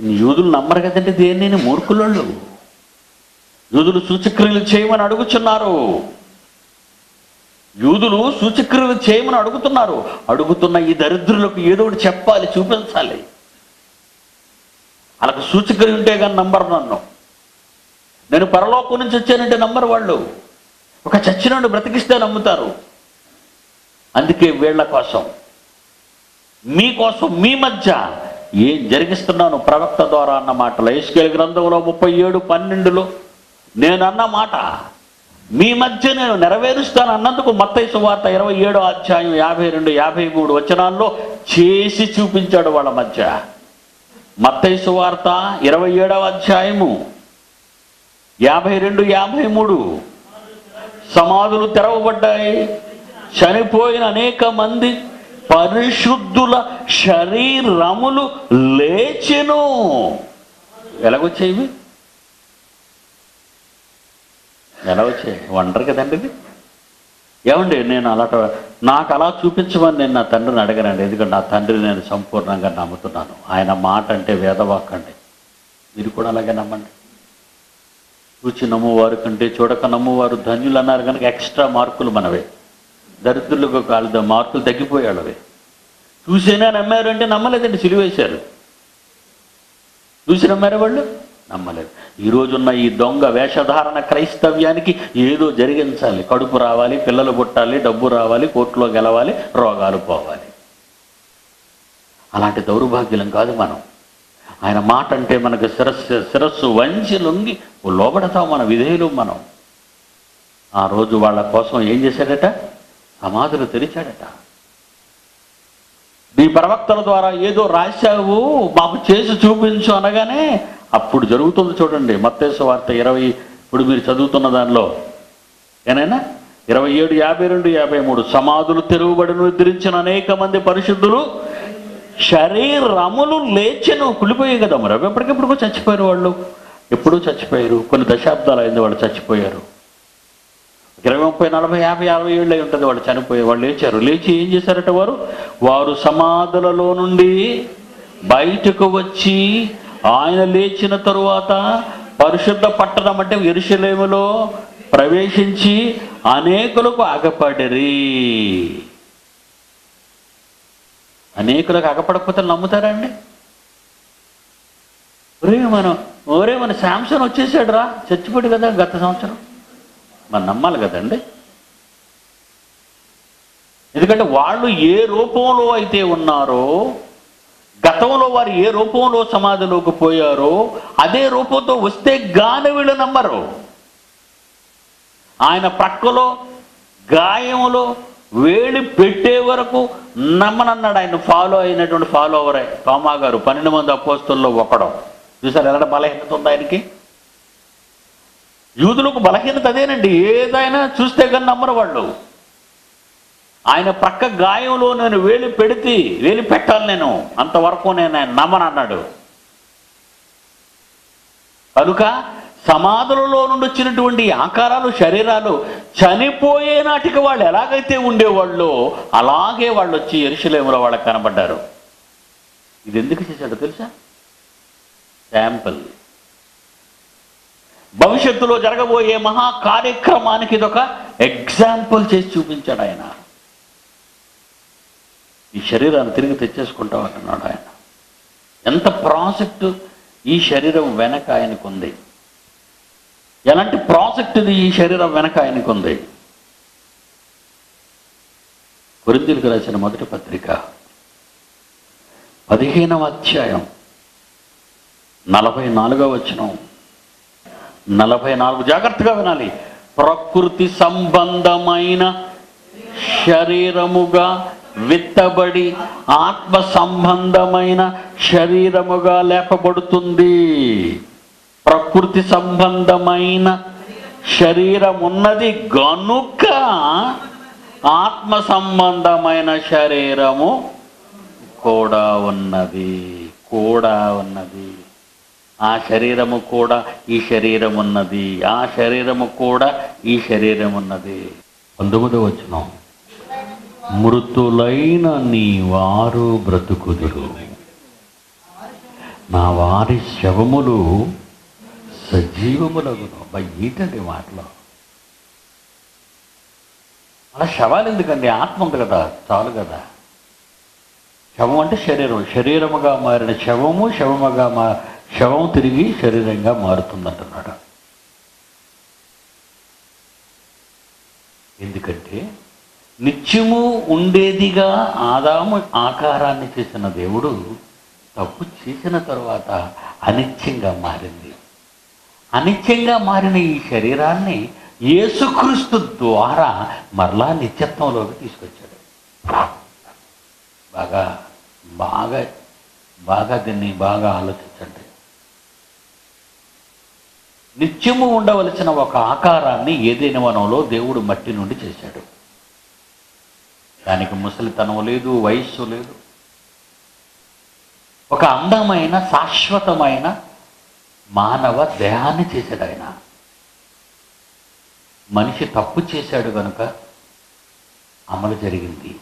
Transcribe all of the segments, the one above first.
యూదులు నమ్మరు కదంటే దేన్ని మూర్ఖులోళ్ళు యూదులు సూచక్రియలు చేయమని అడుగుచున్నారు యూదులు సూచక్రియలు చేయమని అడుగుతున్నారు అడుగుతున్న ఈ దరిద్రులకు ఏదో ఒకటి చెప్పాలి చూపించాలి వాళ్ళకు సూచక్రియ ఉంటే కానీ నంబర్ నన్ను నేను పరలోకం నుంచి వచ్చానంటే నమ్మరు వాళ్ళు ఒక చచ్చినోడు బ్రతికిస్తే నమ్ముతారు అందుకే వీళ్ళ కోసం మీకోసం మీ మధ్య ఏం జరిగిస్తున్నాను ప్రవక్త ద్వారా అన్న మాటలు ఐస్కేల్ గ్రంథంలో ముప్పై ఏడు పన్నెండులో నేను అన్న మాట మీ మధ్య నేను నెరవేరుస్తాను అన్నందుకు మత్తయి వార్త ఇరవై ఏడో అధ్యాయం యాభై రెండు యాభై మూడు వచనాల్లో చేసి చూపించాడు వాళ్ళ మధ్య మత్తయి వార్త ఇరవై ఏడవ అధ్యాయము యాభై రెండు యాభై మూడు సమాధులు తెరవబడ్డాయి చనిపోయిన అనేక మంది పరిశుద్ధుల శరీరములు లేచెను ఎలాగొచ్చేవి ఎలా వచ్చాయి వండరు కదండి ఇది ఏమండి నేను అలా నాకు అలా చూపించమని నేను నా తండ్రిని అడగనండి ఎందుకంటే నా తండ్రి నేను సంపూర్ణంగా నమ్ముతున్నాను ఆయన మాట అంటే వేదవాక్కండి మీరు కూడా అలాగే నమ్మండి చూచి నమ్మువారు కంటే చూడక నమ్మువారు ధన్యులు అన్నారు కనుక ఎక్స్ట్రా మార్కులు మనవే దరిద్రులకు కాలు మార్కులు తగ్గిపోయాడు అవి చూసేనా నమ్మారు అంటే నమ్మలేదండి సిలివేశారు చూసి నమ్మారా వాళ్ళు నమ్మలేదు ఈ రోజున్న ఈ దొంగ వేషధారణ క్రైస్తవ్యానికి ఏదో జరిగించాలి కడుపు రావాలి పిల్లలు పుట్టాలి డబ్బు రావాలి కోర్టులో గెలవాలి రోగాలు పోవాలి అలాంటి దౌర్భాగ్యులం కాదు మనం ఆయన మాట అంటే మనకు శిరస్సు శిరస్సు వంచి లొంగి లోబడతాం మన విధేయులు మనం ఆ రోజు వాళ్ళ కోసం ఏం చేశాడట సమాధులు తెరిచాడట నీ ప్రవక్తల ద్వారా ఏదో రాశావు మాకు చేసి చూపించు అనగానే అప్పుడు జరుగుతుంది చూడండి మత్తేసు వార్త ఇరవై ఇప్పుడు మీరు చదువుతున్న దానిలో ఏనైనా ఇరవై ఏడు యాభై రెండు యాభై మూడు సమాధులు తెరువబడి నిద్రించిన అనేక మంది పరిశుద్ధులు శరీరములు లేచెను కుళ్ళిపోయాయి కదా మరి అవి ఎప్పటికెప్పుడు చచ్చిపోయారు వాళ్ళు ఎప్పుడూ చచ్చిపోయారు కొన్ని దశాబ్దాలు అయింది వాళ్ళు చచ్చిపోయారు ఇరవై ముప్పై నలభై యాభై అరవై ఏళ్ళు అయి ఉంటుంది వాళ్ళు చనిపోయి వాళ్ళు లేచారు లేచి ఏం చేశారట వారు వారు సమాధులలో నుండి బయటకు వచ్చి ఆయన లేచిన తరువాత పరిశుద్ధ పట్టణం అంటే ఎరుషలేములో ప్రవేశించి అనేకులకు అగపడిరి అనేకులకు అగపడకపోతే నమ్ముతారా అండి ఒరే మనం ఒరే మన శాంసన్ వచ్చేసాడు రా చచ్చిపోయాడు కదా గత సంవత్సరం మనం నమ్మాలి కదండి ఎందుకంటే వాళ్ళు ఏ రూపంలో అయితే ఉన్నారో గతంలో వారు ఏ రూపంలో సమాధిలోకి పోయారో అదే రూపంతో వస్తే గాని వీళ్ళు నమ్మరు ఆయన ప్రక్కలో గాయములో వేడి పెట్టే వరకు నమ్మనన్నాడు ఆయన ఫాలో అయినటువంటి ఫాలోవరే తోమా గారు పన్నెండు మంది అపోస్తుల్లో ఒకడం చూసారు ఎలా బలహీనత ఉంది ఆయనకి యూదులకు బలహీనత అదేనండి ఏదైనా చూస్తే కానీ నమ్మరు వాళ్ళు ఆయన ప్రక్క గాయంలో నేను వేలి పెడితే వేలి పెట్టాలి నేను అంతవరకు నేను ఆయన నమ్మనన్నాడు కనుక సమాధులలో నుండి వచ్చినటువంటి ఆకారాలు శరీరాలు చనిపోయే నాటికి వాళ్ళు ఎలాగైతే ఉండేవాళ్ళు అలాగే వాళ్ళు వచ్చి ఎరుసలేములో వాళ్ళకి కనబడ్డారు ఇది ఎందుకు చేశాడో తెలుసా శాంపుల్ భవిష్యత్తులో జరగబోయే మహా కార్యక్రమానికి ఇదొక ఎగ్జాంపుల్ చేసి చూపించాడు ఆయన ఈ శరీరాన్ని తిరిగి తెచ్చేసుకుంటాం అంటున్నాడు ఆయన ఎంత ప్రాజెక్టు ఈ శరీరం వెనక ఆయనకు ఉంది ఎలాంటి ప్రాజెక్ట్ ఇది ఈ శరీరం వెనక ఆయనకు ఉంది కొరిందీలకు రాసిన మొదటి పత్రిక పదిహేనవ అధ్యాయం నలభై నాలుగవ వచనం నలభై నాలుగు జాగ్రత్తగా వినాలి ప్రకృతి సంబంధమైన శరీరముగా విత్తబడి ఆత్మ సంబంధమైన శరీరముగా లేపబడుతుంది ప్రకృతి సంబంధమైన శరీరం ఉన్నది గనుక ఆత్మ సంబంధమైన శరీరము కూడా ఉన్నది కూడా ఉన్నది ఆ శరీరము కూడా ఈ శరీరం ఉన్నది ఆ శరీరము కూడా ఈ శరీరం ఉన్నది పంతొమ్మిదో వచ్చిన మృతులైన నీ వారు బ్రతుకుదురు నా వారి శవములు సజీవములగును అబ్బా ఏంటండి ఈ మాటలు అలా శవాలు ఎందుకండి ఆత్మ ఉంది కదా చాలు కదా శవం అంటే శరీరం శరీరముగా మారిన శవము శవముగా మా శవం తిరిగి శరీరంగా మారుతుందంటున్నాడు ఎందుకంటే నిత్యము ఉండేదిగా ఆదాము ఆకారాన్ని చేసిన దేవుడు తప్పు చేసిన తర్వాత అనిత్యంగా మారింది అనిత్యంగా మారిన ఈ శరీరాన్ని యేసుక్రీస్తు ద్వారా మరలా నిత్యత్వంలోకి తీసుకొచ్చాడు బాగా బాగా బాగా దీన్ని బాగా ఆలోచించండి నిత్యము ఉండవలసిన ఒక ఆకారాన్ని ఏదైనా వనంలో దేవుడు మట్టి నుండి చేశాడు దానికి ముసలితనం లేదు వయస్సు లేదు ఒక అందమైన శాశ్వతమైన మానవ దేహాన్ని చేశాడు ఆయన మనిషి తప్పు చేశాడు కనుక అమలు జరిగింది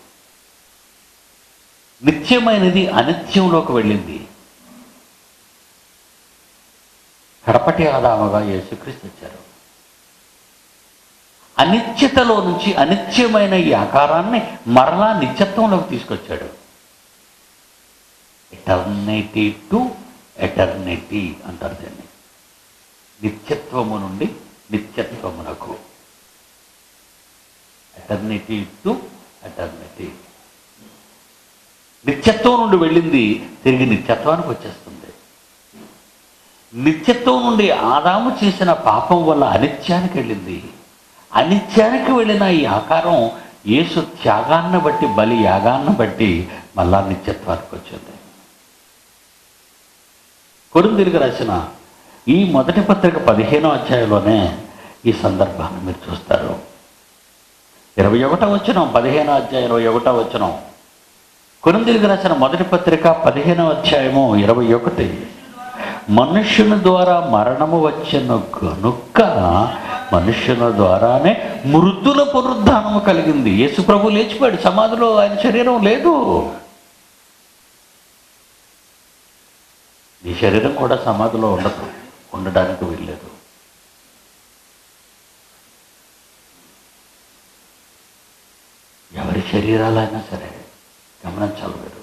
నిత్యమైనది అనిత్యంలోకి వెళ్ళింది కడపటి ఆదాముగా యేసుక్రీస్తు వచ్చారు అనిత్యతలో నుంచి అనిత్యమైన ఈ ఆకారాన్ని మరలా నిత్యత్వంలోకి తీసుకొచ్చాడు ఎటర్నిటీ టు ఎటర్నిటీ అంటారు దాన్ని నిత్యత్వము నుండి నిత్యత్వమునకు ఎటర్నిటీ టు ఎటర్నిటీ నిత్యత్వం నుండి వెళ్ళింది తిరిగి నిత్యత్వానికి వచ్చేస్తుంది నిత్యత్వం నుండి ఆదాము చేసిన పాపం వల్ల అనిత్యానికి వెళ్ళింది అనిత్యానికి వెళ్ళిన ఈ ఆకారం యేసు త్యాగాన్ని బట్టి బలి యాగాన్ని బట్టి మళ్ళా నిత్యత్వానికి వచ్చింది కొరిందిరిగి రాసిన ఈ మొదటి పత్రిక పదిహేనో అధ్యాయంలోనే ఈ సందర్భాన్ని మీరు చూస్తారు ఇరవై ఒకటో వచ్చిన పదిహేనో అధ్యాయం ఇరవై ఒకటో వచ్చిన కొరిందిరిగి రాసిన మొదటి పత్రిక పదిహేనో అధ్యాయము ఇరవై ఒకటి మనుష్యుని ద్వారా మరణము వచ్చిన గనుక మనుష్యుల ద్వారానే మృతుల పునరుద్ధానము కలిగింది యేసు ప్రభు లేచిపోయాడు సమాధిలో ఆయన శరీరం లేదు నీ శరీరం కూడా సమాధిలో ఉండదు ఉండడానికి వీల్లేదు ఎవరి శరీరాలైనా సరే గమనించాలి మీరు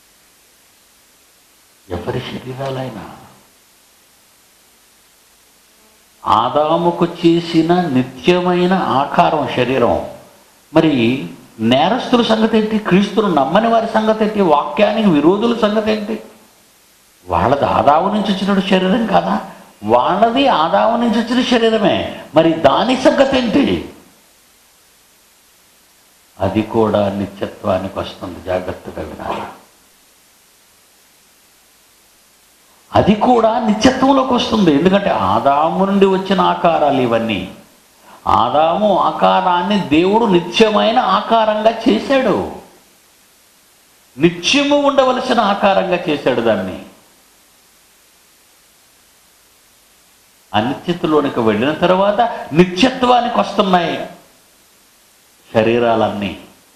ఎవరి శరీరాలైనా ఆదాముకు చేసిన నిత్యమైన ఆకారం శరీరం మరి నేరస్తుల సంగతి ఏంటి క్రీస్తును నమ్మని వారి సంగతి ఏంటి వాక్యానికి విరోధుల సంగతి ఏంటి వాళ్ళది ఆదాము నుంచి వచ్చిన శరీరం కాదా వాళ్ళది ఆదాము నుంచి వచ్చిన శరీరమే మరి దాని సంగతి ఏంటి అది కూడా నిత్యత్వానికి వస్తుంది జాగ్రత్తగా వినాలి అది కూడా నిత్యత్వంలోకి వస్తుంది ఎందుకంటే ఆదాము నుండి వచ్చిన ఆకారాలు ఇవన్నీ ఆదాము ఆకారాన్ని దేవుడు నిత్యమైన ఆకారంగా చేశాడు నిత్యము ఉండవలసిన ఆకారంగా చేశాడు దాన్ని అనిత్యతలోనికి వెళ్ళిన తర్వాత నిత్యత్వానికి వస్తున్నాయి శరీరాలన్నీ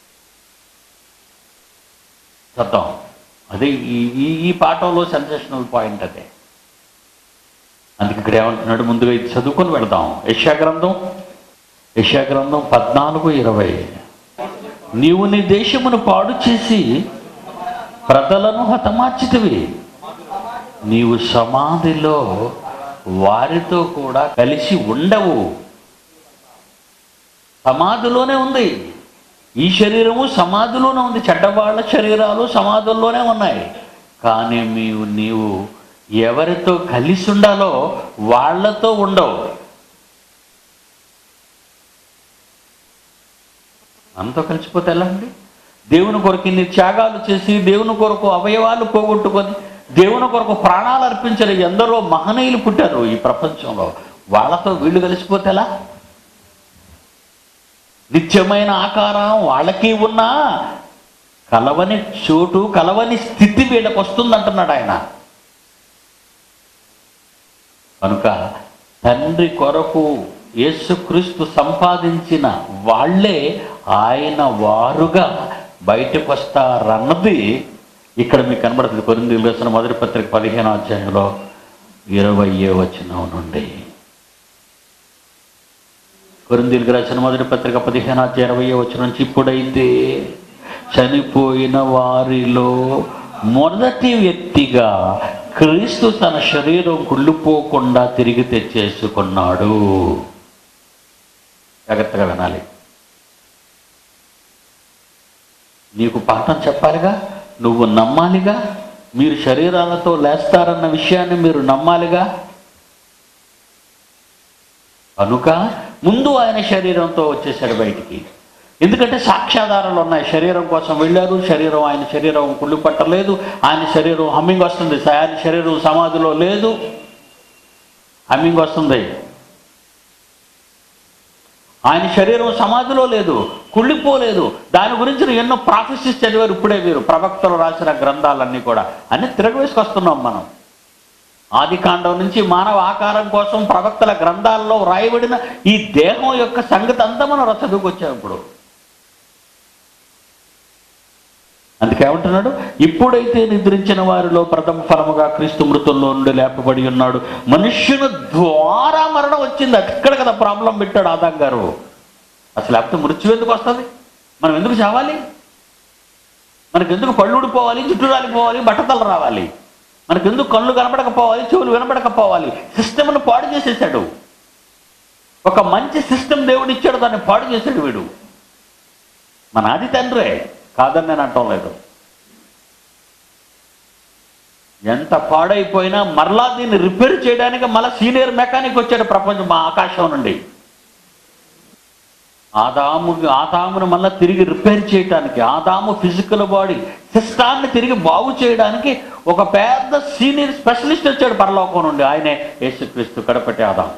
చూద్దాం అదే ఈ ఈ ఈ పాఠంలో సెన్సేషనల్ పాయింట్ అదే అందుకే ఇక్కడ ఏమంటున్నాడు ముందుగా ఇది చదువుకొని వెళదాం యశా గ్రంథం యశా గ్రంథం పద్నాలుగు ఇరవై నీవు నీ దేశమును పాడు చేసి ప్రజలను హతమార్చితివి నీవు సమాధిలో వారితో కూడా కలిసి ఉండవు సమాధిలోనే ఉంది ఈ శరీరము సమాధిలోనే ఉంది చెడ్డవాళ్ళ శరీరాలు సమాధుల్లోనే ఉన్నాయి కానీ నీవు నీవు ఎవరితో కలిసి ఉండాలో వాళ్ళతో ఉండవు మనతో కలిసిపోతే ఎలా అండి దేవుని కొరకు ఇన్ని త్యాగాలు చేసి దేవుని కొరకు అవయవాలు పోగొట్టుకొని దేవుని కొరకు ప్రాణాలు అర్పించిన ఎందరో మహనీయులు పుట్టారు ఈ ప్రపంచంలో వాళ్ళతో వీళ్ళు కలిసిపోతే ఎలా నిత్యమైన ఆకారం వాళ్ళకి ఉన్నా కలవని చోటు కలవని స్థితి వీళ్ళకి వస్తుందంటున్నాడు ఆయన కనుక తండ్రి కొరకు యేసుక్రీస్తు సంపాదించిన వాళ్ళే ఆయన వారుగా బయటకు వస్తారన్నది ఇక్కడ మీకు కనబడుతుంది కొరింది రాసిన మొదటి పత్రిక పదిహేను అధ్యాయంలో ఇరవయే వచనం నుండి కొరిందీలకు రాసిన మొదటి పత్రిక పదిహేను అధ్యాయం ఇరవై వచ్చిన నుంచి ఇప్పుడైతే చనిపోయిన వారిలో మొదటి వ్యక్తిగా క్రీస్తు తన శరీరం కుళ్ళిపోకుండా తిరిగి తెచ్చేసుకున్నాడు జాగ్రత్తగా వినాలి నీకు పాఠం చెప్పాలిగా నువ్వు నమ్మాలిగా మీరు శరీరాలతో లేస్తారన్న విషయాన్ని మీరు నమ్మాలిగా కనుక ముందు ఆయన శరీరంతో వచ్చేసాడు బయటికి ఎందుకంటే సాక్ష్యాధారాలు ఉన్నాయి శరీరం కోసం వెళ్ళారు శరీరం ఆయన శరీరం కుళ్ళు పట్టలేదు ఆయన శరీరం హమ్మింగ్ వస్తుంది ఆయన శరీరం సమాధిలో లేదు హమ్మింగ్ వస్తుంది ఆయన శరీరం సమాధిలో లేదు కుళ్ళిపోలేదు దాని గురించి ఎన్నో ప్రాఫెసిస్ చదివారు ఇప్పుడే మీరు ప్రవక్తలు రాసిన గ్రంథాలన్నీ కూడా అన్ని తిరగవేసుకొస్తున్నాం మనం ఆది కాండం నుంచి మానవ ఆకారం కోసం ప్రవక్తల గ్రంథాల్లో వ్రాయబడిన ఈ దేహం యొక్క సంగతి అంతా మనం చదువుకొచ్చాం ఇప్పుడు అందుకేమంటున్నాడు ఇప్పుడైతే నిద్రించిన వారిలో ప్రథమ ఫలముగా క్రీస్తు మృతుల్లో నుండి లేపబడి ఉన్నాడు మనుష్యుని ద్వారా మరణం వచ్చింది అక్కడ కదా ప్రాబ్లం పెట్టాడు ఆదాం గారు అసలు లేకపోతే మృత్యు ఎందుకు వస్తుంది మనం ఎందుకు చావాలి మనకు ఎందుకు పళ్ళు ఊడిపోవాలి జుట్టు రాలిపోవాలి బట్టతలు రావాలి మనకు ఎందుకు కళ్ళు కనపడకపోవాలి చెవులు వినపడకపోవాలి సిస్టమ్ను పాడు చేసేసాడు ఒక మంచి సిస్టమ్ దేవుడు ఇచ్చాడు దాన్ని పాడు చేశాడు వీడు మన ఆది తండ్రే కాదని నేను అంటం లేదు ఎంత పాడైపోయినా మరలా దీన్ని రిపేర్ చేయడానికి మళ్ళీ సీనియర్ మెకానిక్ వచ్చాడు ప్రపంచం మా ఆకాశం నుండి ఆదాము ఆదామును మళ్ళీ తిరిగి రిపేర్ చేయడానికి ఆదాము ఫిజికల్ బాడీ సిస్టాన్ని తిరిగి బాగు చేయడానికి ఒక పెద్ద సీనియర్ స్పెషలిస్ట్ వచ్చాడు పరలోకం నుండి ఆయనే యేసుక్రీస్తు కడపటి ఆదాము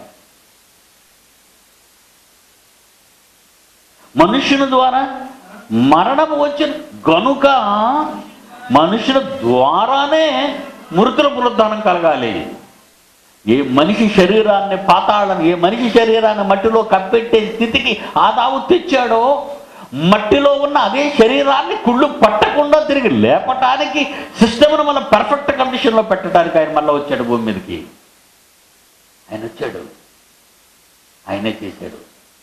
మనుషుని ద్వారా మరణం వచ్చిన గనుక మనుషుల ద్వారానే మృతుల పునరుద్ధానం కలగాలి ఏ మనిషి శరీరాన్ని పాతాళం ఏ మనిషి శరీరాన్ని మట్టిలో కప్పెట్టే స్థితికి ఆదాము తెచ్చాడో మట్టిలో ఉన్న అదే శరీరాన్ని కుళ్ళు పట్టకుండా తిరిగి లేపటానికి సిస్టమ్ను మన పర్ఫెక్ట్ కండిషన్లో పెట్టడానికి ఆయన మళ్ళీ వచ్చాడు భూమి మీదకి ఆయన వచ్చాడు ఆయనే చేశాడు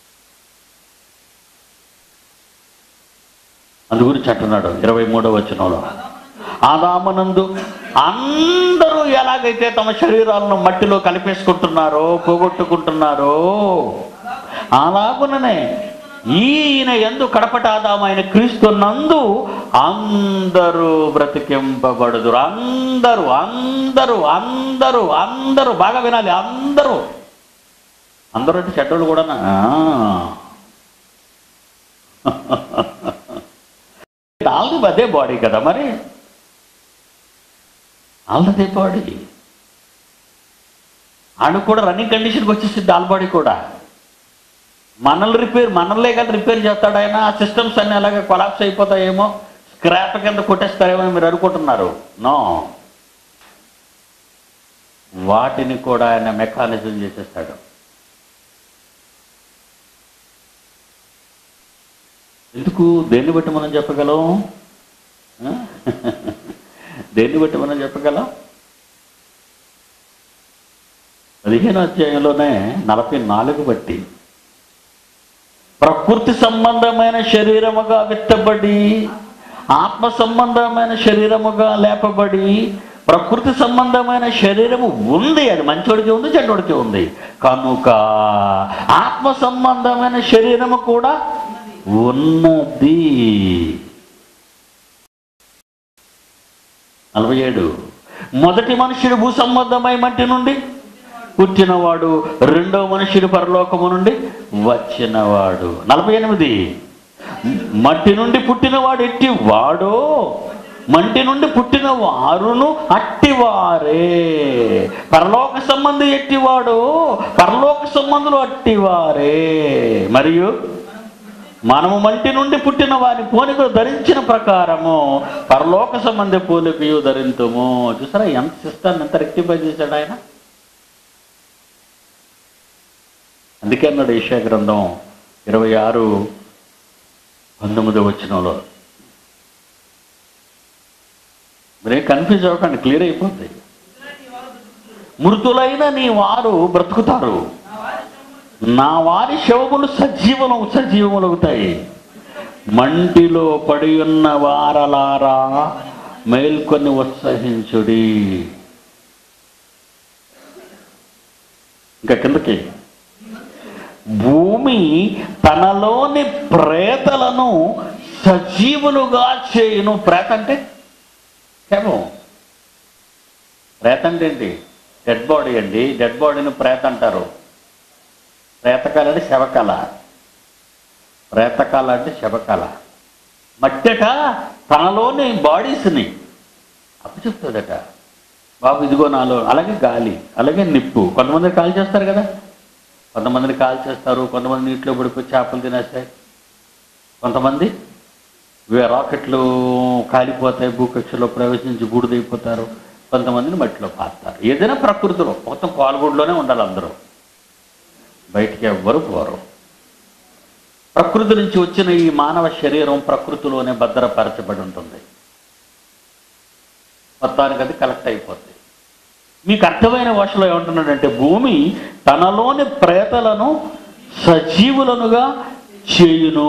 అందు గురించి అంటున్నాడు ఇరవై మూడవ వచనంలో ఆదామనందు అందరూ ఎలాగైతే తమ శరీరాలను మట్టిలో కలిపేసుకుంటున్నారో పోగొట్టుకుంటున్నారో అలాగుననే ఈయన ఎందు కడపట ఆదామైన క్రీస్తు నందు అందరూ బ్రతికింపబడుదురు అందరూ అందరూ అందరూ అందరూ బాగా వినాలి అందరూ అందరూ అంటే చెడ్డోళ్ళు కూడా ఆల్ది అదే బాడీ కదా మరి ఆల్దదే బాడీ ఆడు కూడా రన్నింగ్ కండిషన్కి వచ్చేసింది ఆల్ బాడీ కూడా మనల్ని రిపేర్ మనల్నే కదా రిపేర్ చేస్తాడు ఆయన ఆ సిస్టమ్స్ అన్ని అలాగే కొలాప్స్ అయిపోతాయేమో స్క్రాప్ కింద కొట్టేస్తారేమో అని మీరు అనుకుంటున్నారు నో వాటిని కూడా ఆయన మెకానిజం చేసేస్తాడు ఎందుకు దేన్ని బట్టి మనం చెప్పగలం ఆ? దేన్ని బట్టి మనం చెప్పగలం పదిహేను అధ్యాయంలోనే నలభై నాలుగు బట్టి ప్రకృతి సంబంధమైన శరీరముగా విత్తబడి ఆత్మ సంబంధమైన శరీరముగా లేపబడి ప్రకృతి సంబంధమైన శరీరము ఉంది అది మంచోడికి ఉంది చెడ్డోడికి ఉంది కనుక ఆత్మ సంబంధమైన శరీరము కూడా ఉన్నది నలభై ఏడు మొదటి మనుషుడు భూ సంబంధమై మట్టి నుండి పుట్టినవాడు రెండో మనుషుడు పరలోకము నుండి వచ్చినవాడు నలభై ఎనిమిది మట్టి నుండి పుట్టినవాడు ఎట్టి వాడో మంటి నుండి పుట్టిన వారును అట్టివారే పరలోక సంబంధి ఎట్టివాడు పరలోక సంబంధులు అట్టివారే మరియు మనము మంటి నుండి పుట్టిన వారి పోలికలు ధరించిన ప్రకారము పరలోక సంబంధ పోలికయు ధరింతుము చూసారా ఎంత సిస్టాన్ని ఎంత రెక్టిఫై చేశాడు ఆయన అందుకే అన్నాడు ఏషియా గ్రంథం ఇరవై ఆరు పంతొమ్మిది వచ్చినంలో మరే కన్ఫ్యూజ్ అవ్వకండి క్లియర్ అయిపోద్ది మృతులైన నీ వారు బ్రతుకుతారు నా వారి శవములు సజీవము సజీవములవుతాయి మంటిలో పడి ఉన్న వారలారా మేల్కొని ఉత్సహించుడి ఇంకా కిందకి భూమి తనలోని ప్రేతలను సజీవులుగా చేయును ప్రేత అంటే శవం ప్రేత అంటే ఏంటి డెడ్ బాడీ అండి డెడ్ బాడీని ప్రేత అంటారు ప్రేతకాల అంటే శవకళ ప్రేతకాల అంటే శవకళ మట్టట తనలోని బాడీస్ని అప్పు చెప్తుందట బాబు ఇదిగో నాలో అలాగే గాలి అలాగే నిప్పు కొంతమంది కాల్ చేస్తారు కదా కొంతమందిని కాల్ చేస్తారు కొంతమంది నీటిలో పడిపోయి చేపలు తినేస్తాయి కొంతమంది వే- రాకెట్లు కాలిపోతాయి భూకక్షలో ప్రవేశించి బూడిదైపోతారు కొంతమందిని మట్టిలో పాతారు ఏదైనా ప్రకృతిలో మొత్తం పాల్గొడులోనే ఉండాలి అందరూ బయటికి ఎవ్వరు పోరు ప్రకృతి నుంచి వచ్చిన ఈ మానవ శరీరం ప్రకృతిలోనే భద్రపరచబడి ఉంటుంది మొత్తానికి అది కలెక్ట్ అయిపోతుంది మీకు అర్థమైన భాషలో ఏమంటున్నాడంటే భూమి తనలోని ప్రేతలను సజీవులనుగా చేయును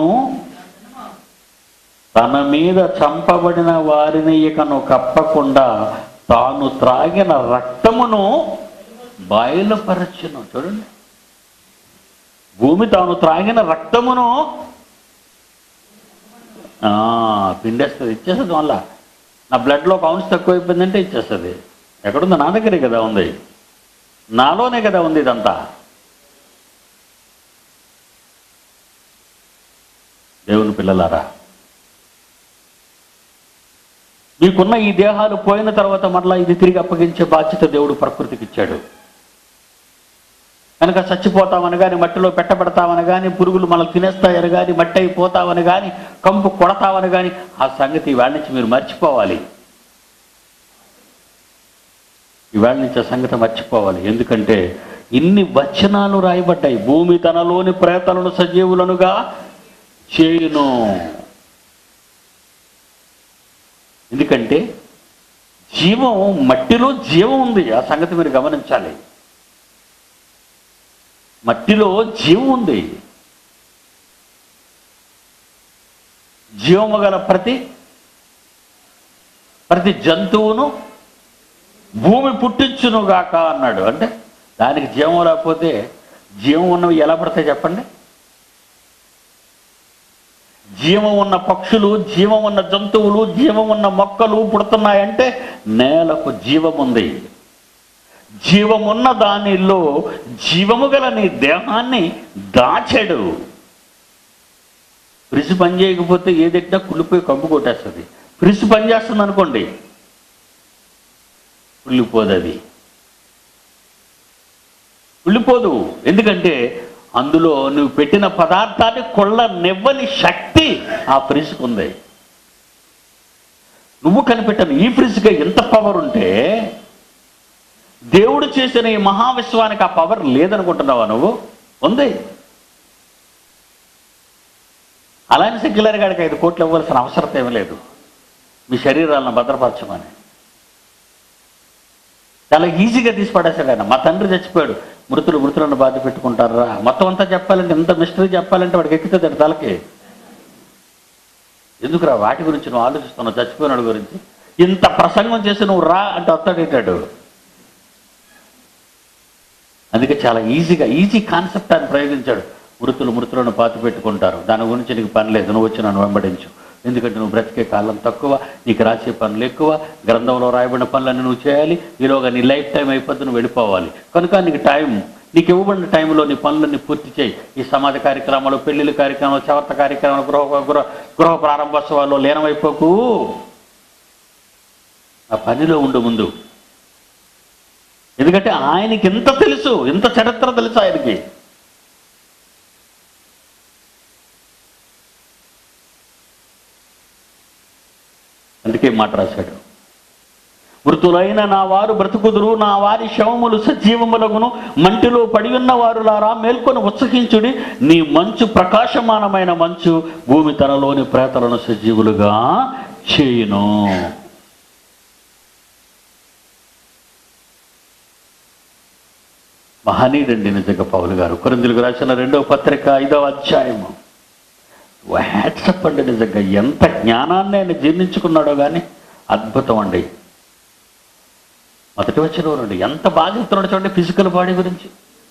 తన మీద చంపబడిన వారిని ఇకను కప్పకుండా తాను త్రాగిన రక్తమును బయలుపరచును చూడండి భూమి తాను త్రాగిన రక్తమును ఆ, పిండేస్తుంది ఇచ్చేస్తుంది మళ్ళా నా బ్లడ్లో కౌన్స్ తక్కువ అయిపోయిందంటే ఇచ్చేస్తుంది ఎక్కడుంది నా దగ్గరే కదా ఉంది నాలోనే కదా ఉంది ఇదంతా దేవుని పిల్లలారా మీకున్న ఈ దేహాలు పోయిన తర్వాత మరలా ఇది తిరిగి అప్పగించే బాధ్యత దేవుడు ప్రకృతికి ఇచ్చాడు కనుక చచ్చిపోతామని కానీ మట్టిలో పెట్టబడతామని కానీ పురుగులు మనల్ని తినేస్తాయని కానీ మట్టి అయిపోతామని కానీ కంపు కొడతామని కానీ ఆ సంగతి ఇవాళ నుంచి మీరు మర్చిపోవాలి ఇవాళ నుంచి ఆ సంగతి మర్చిపోవాలి ఎందుకంటే ఇన్ని వచనాలు రాయబడ్డాయి భూమి తనలోని ప్రేతలను సజీవులనుగా చేయును ఎందుకంటే జీవం మట్టిలో జీవం ఉంది ఆ సంగతి మీరు గమనించాలి మట్టిలో జీవం ఉంది జీవము గల ప్రతి ప్రతి జంతువును భూమి పుట్టించునుగాక అన్నాడు అంటే దానికి జీవం లేకపోతే జీవం ఉన్నవి ఎలా పడతాయి చెప్పండి జీవం ఉన్న పక్షులు జీవం ఉన్న జంతువులు జీవం ఉన్న మొక్కలు పుడుతున్నాయంటే నేలకు జీవం ఉంది జీవమున్న దానిలో జీవము గల నీ దేహాన్ని దాచాడు ఫ్రిడ్జ్ పని చేయకపోతే ఏదెట్టినా కుళ్ళిపోయి కంపు కొట్టేస్తుంది ఫ్రిడ్జ్ పని చేస్తుంది అనుకోండి కుళ్ళిపోదు అది కుళ్ళిపోదు ఎందుకంటే అందులో నువ్వు పెట్టిన పదార్థాన్ని కొళ్ళ నివ్వని శక్తి ఆ ఫ్రిడ్జ్కి ఉంది నువ్వు కనిపెట్టాను ఈ ఫ్రిడ్జ్కి ఎంత పవర్ ఉంటే దేవుడు చేసిన ఈ మహావిశ్వానికి ఆ పవర్ లేదనుకుంటున్నావా నువ్వు ఉంది అలానే సెక్యులర్ గాడికి ఐదు కోట్లు ఇవ్వాల్సిన అవసరం ఏమీ లేదు మీ శరీరాలను భద్రపరచమని చాలా ఈజీగా తీసి పడేశాడు ఆయన మా తండ్రి చచ్చిపోయాడు మృతులు మృతులను బాధ పెట్టుకుంటారా మొత్తం అంతా చెప్పాలంటే ఎంత మిస్టరీ చెప్పాలంటే వాడికి ఎక్కుతుంది తలకి ఎందుకురా వాటి గురించి నువ్వు ఆలోచిస్తున్నావు చచ్చిపోయినాడు గురించి ఇంత ప్రసంగం చేసి నువ్వు రా అంటే వస్తాడేటాడు అందుకే చాలా ఈజీగా ఈజీ కాన్సెప్ట్ అని ప్రయోగించాడు మృతులు మృతులను పాతి పెట్టుకుంటారు దాని గురించి నీకు పని లేదు నువ్వు వచ్చి నన్ను వెంబడించు ఎందుకంటే నువ్వు బ్రతికే కాలం తక్కువ నీకు రాసే పనులు ఎక్కువ గ్రంథంలో రాయబడిన పనులన్నీ నువ్వు చేయాలి ఈలోగా నీ లైఫ్ టైం అయిపోద్ది నువ్వు వెళ్ళిపోవాలి కనుక నీకు టైం నీకు ఇవ్వబడిన టైంలో నీ పనులన్నీ పూర్తి చేయి ఈ సమాజ కార్యక్రమాలు పెళ్లిళ్ళ కార్యక్రమాలు చవర్త కార్యక్రమాలు గృహ గృహ గృహ ప్రారంభోత్సవాల్లో లీనమైపోకు ఆ పనిలో ఉండు ముందు ఎందుకంటే ఆయనకి ఎంత తెలుసు ఎంత చరిత్ర తెలుసు ఆయనకి అందుకే ఈ మాట రాశాడు మృతులైన నా వారు బ్రతుకుదురు నా వారి శవములు సజీవములగును మంటిలో పడి ఉన్న వారులారా మేల్కొని ఉత్సహించుడి నీ మంచు ప్రకాశమానమైన మంచు భూమి తనలోని ప్రేతలను సజీవులుగా చేయును మహనీయుడండి నిజంగా పౌలు గారు కొరిందులకు రాసిన రెండవ పత్రిక ఐదవ అధ్యాయము హ్యాట్సప్ అండి నిజంగా ఎంత జ్ఞానాన్ని ఆయన జీర్ణించుకున్నాడో కానీ అద్భుతం అండి మొదటి వచ్చిన వారండి ఎంత బాగా చెప్తున్నాడు చూడండి ఫిజికల్ బాడీ గురించి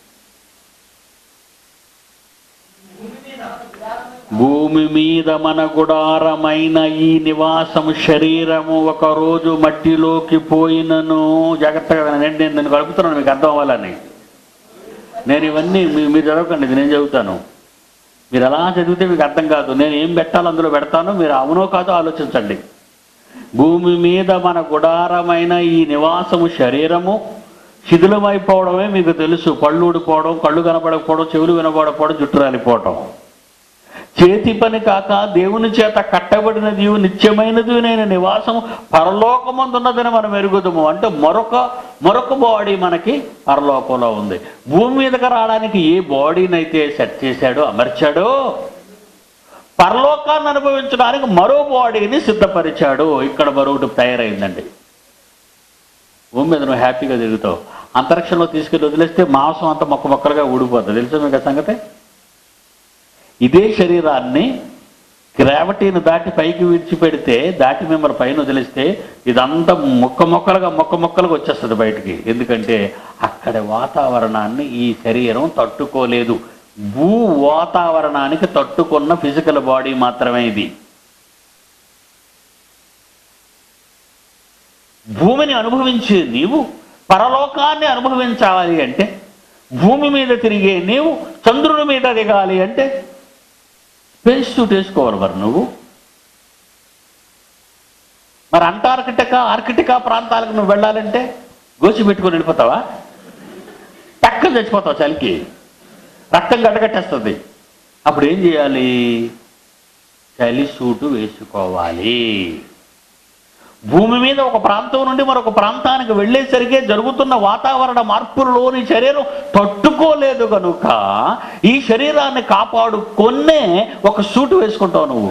భూమి మీద మన గుడారమైన ఈ నివాసము శరీరము ఒక రోజు మట్టిలోకి పోయినను జాగ్రత్తగా వినండి, నేను నేను కలుపుతున్నాను మీకు అర్థం అవ్వాలని నేను ఇవన్నీ మీ- మీరు చదవకండి ఇది నేను చదువుతాను మీరు ఎలా చదివితే మీకు అర్థం కాదు నేను ఏం పెట్టాలో అందులో పెడతాను మీరు అవునో కాదో ఆలోచించండి భూమి మీద మన గుడారమైన ఈ నివాసము శరీరము శిథిలమైపోవడమే మీకు తెలుసు పళ్ళు ఊడిపోవడం కళ్ళు కనపడకపోవడం చెవులు వినపడకపోవడం జుట్టు రాలిపోవడం చేతి పని కాక దేవుని చేత కట్టబడినది నిత్యమైనది నేను నివాసము పరలోకమందున్నదని మనం ఎరుగుదము అంటే మరొక మరొక బాడీ మనకి పరలోకంలో ఉంది భూమి మీదకి రావడానికి ఏ బాడీనైతే సెట్ చేశాడో అమర్చాడో పరలోకాన్ని అనుభవించడానికి మరో బాడీని సిద్ధపరిచాడు ఇక్కడ మరొకటి తయారైందండి భూమి మీద నువ్వు హ్యాపీగా తిరుగుతావు అంతరిక్షంలో తీసుకెళ్ళి వదిలేస్తే మాంసం అంతా మొక్క మొక్కలుగా ఊడిపోతుంది తెలుసా మీకు ఆ సంగతి ఇదే శరీరాన్ని గ్రావిటీని దాటి పైకి విడిచిపెడితే దాటి మిమ్మల్ని పైన వదిలిస్తే ఇదంతా మొక్క మొక్కలుగా మొక్క మొక్కలుగా వచ్చేస్తుంది బయటికి ఎందుకంటే అక్కడ వాతావరణాన్ని ఈ శరీరం తట్టుకోలేదు భూ వాతావరణానికి తట్టుకున్న ఫిజికల్ బాడీ మాత్రమే ఇది భూమిని అనుభవించే నీవు పరలోకాన్ని అనుభవించాలి అంటే భూమి మీద తిరిగే నీవు చంద్రుని మీద దిగాలి అంటే స్పేస్ సూట్ వేసుకోవాలి మరి నువ్వు మరి అంటార్కిటికా ఆర్కిటికా ప్రాంతాలకు నువ్వు వెళ్ళాలంటే గోచి పెట్టుకొని వెళ్ళిపోతావా టక్కన చచ్చిపోతావు చలికి రక్తం గడ్డగట్టేస్తుంది అప్పుడు ఏం చేయాలి చలి సూటు వేసుకోవాలి భూమి మీద ఒక ప్రాంతం నుండి మరొక ప్రాంతానికి వెళ్ళేసరికే జరుగుతున్న వాతావరణ మార్పులలోని శరీరం తట్టుకోలేదు కనుక ఈ శరీరాన్ని కాపాడుకొన్నే ఒక సూటు వేసుకుంటావు నువ్వు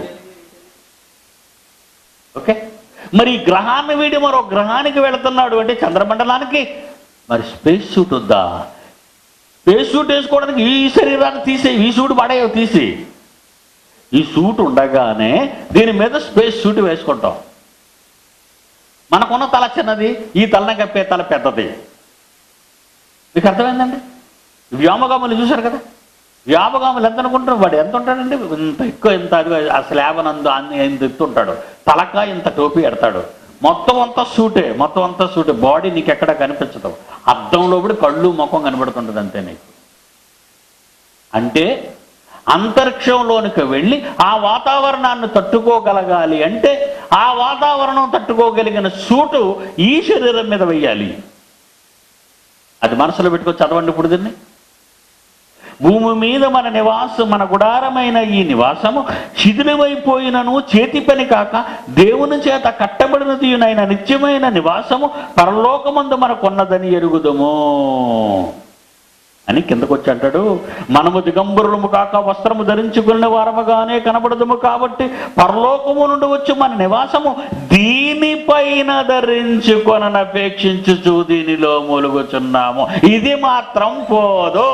ఓకే మరి ఈ గ్రహాన్ని వీడి మరో గ్రహానికి వెళుతున్నాడు అంటే చంద్రమండలానికి మరి స్పేస్ సూట్ వద్దా స్పేస్ సూట్ వేసుకోవడానికి ఈ శరీరాన్ని తీసే ఈ సూట్ పడేయో తీసి ఈ సూట్ ఉండగానే దీని మీద స్పేస్ సూట్ వేసుకుంటాం మనకున్న తల చిన్నది ఈ తలని కప్పే తల పెద్దది మీకు అర్థమైందండి వ్యోమగాములు చూశారు కదా వ్యోమగాములు ఎంత అనుకుంటారు వాడు ఎంత ఉంటాడండి ఇంత ఎక్కువ ఇంత అదిగో ఆ స్లాబ్ నందు అన్ని ఇంత ఎత్తు ఉంటాడు తలక ఇంత టోపీ ఎడతాడు మొత్తం అంతా సూటే మొత్తం అంతా సూటే బాడీ నీకు ఎక్కడ కనిపించదు అద్దంలో కూడా కళ్ళు ముఖం కనబడుతుంటుంది అంతే నీకు అంటే అంతరిక్షంలోనికి వెళ్ళి ఆ వాతావరణాన్ని తట్టుకోగలగాలి అంటే ఆ వాతావరణం తట్టుకోగలిగిన సూటు ఈ శరీరం మీద వెయ్యాలి అది మనసులో పెట్టుకొని చదవండి ఇప్పుడు దీన్ని భూమి మీద మన నివాసం మన గుడారమైన ఈ నివాసము శిథిలమైపోయినను చేతి పని కాక దేవుని చేత కట్టబడినది నైన నిత్యమైన నివాసము పరలోకమందు మనకున్నదని ఎరుగుదము అని కిందకు వచ్చి అంటాడు మనము దిగంబరులము కాక వస్త్రము ధరించుకున్న వారముగానే కనబడదుము కాబట్టి పరలోకము నుండి వచ్చి మన నివాసము దీనిపైన ధరించుకొనని అపేక్షించుచు దీనిలో మూలుగుచున్నాము ఇది మాత్రం పోదు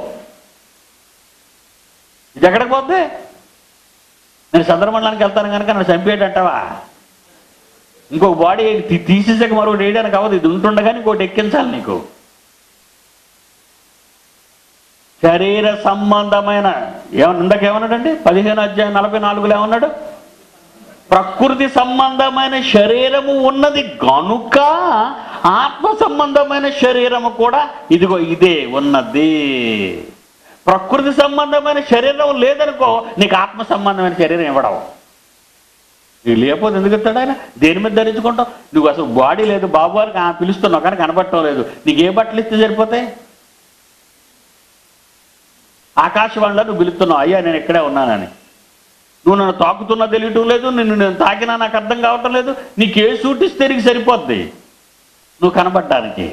ఇది ఎక్కడికి పోద్ది నేను చంద్రమండలానికి వెళ్తాను కనుక నన్ను చంపేయడం అంటావా ఇంకొక బాడీ తీ- తీసేసాక మరొకటి వేయడానికి అవ్వదు ఇది ఉంటుండగానే ఇంకోటి ఎక్కించాలి నీకు శరీర సంబంధమైన ఏమన్నా ఇందాక ఏమన్నాడండి పదిహేను అధ్యాయం నలభై నాలుగులో ఏమన్నాడు ప్రకృతి సంబంధమైన శరీరము ఉన్నది గనుక ఆత్మ సంబంధమైన శరీరము కూడా ఇదిగో ఇదే ఉన్నది ప్రకృతి సంబంధమైన శరీరం లేదనుకో నీకు ఆత్మ సంబంధమైన శరీరం ఇవ్వడం నీకు లేకపోతే ఎందుకు ఇస్తాడు ఆయన దేని మీద ధరించుకుంటావు నువ్వు అసలు బాడీ లేదు బాబు అని ఆ పిలుస్తున్నావు కానీ కనబడటం లేదు నీకు ఏ బట్టలు ఇస్తే సరిపోతాయి ఆకాశవాణిలో నువ్వు పిలుస్తున్నావు అయ్యా నేను ఇక్కడే ఉన్నానని నువ్వు నన్ను తాకుతున్నా తెలియటం లేదు నిన్ను నేను తాకినా నాకు అర్థం కావటం లేదు నీకు ఏ సూట్ ఇస్తే నీకు సరిపోద్ది నువ్వు కనబడటానికి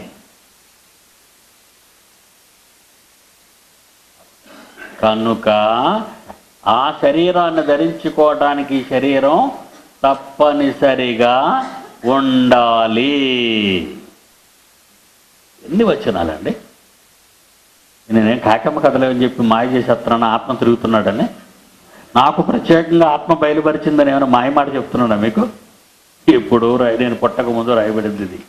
కనుక ఆ శరీరాన్ని ధరించుకోవడానికి ఈ శరీరం తప్పనిసరిగా ఉండాలి ఎన్ని వచనాలండి నేనేం కాకమ్మ కథలేవని చెప్పి మాయ చేసేస్తున్నాను ఆత్మ తిరుగుతున్నాడని నాకు ప్రత్యేకంగా ఆత్మ బయలుపరిచిందని ఏమైనా మాయ మాట చెప్తున్నాడా మీకు ఇప్పుడు రాయి నేను పుట్టక ముందు రాయబడింది ఇది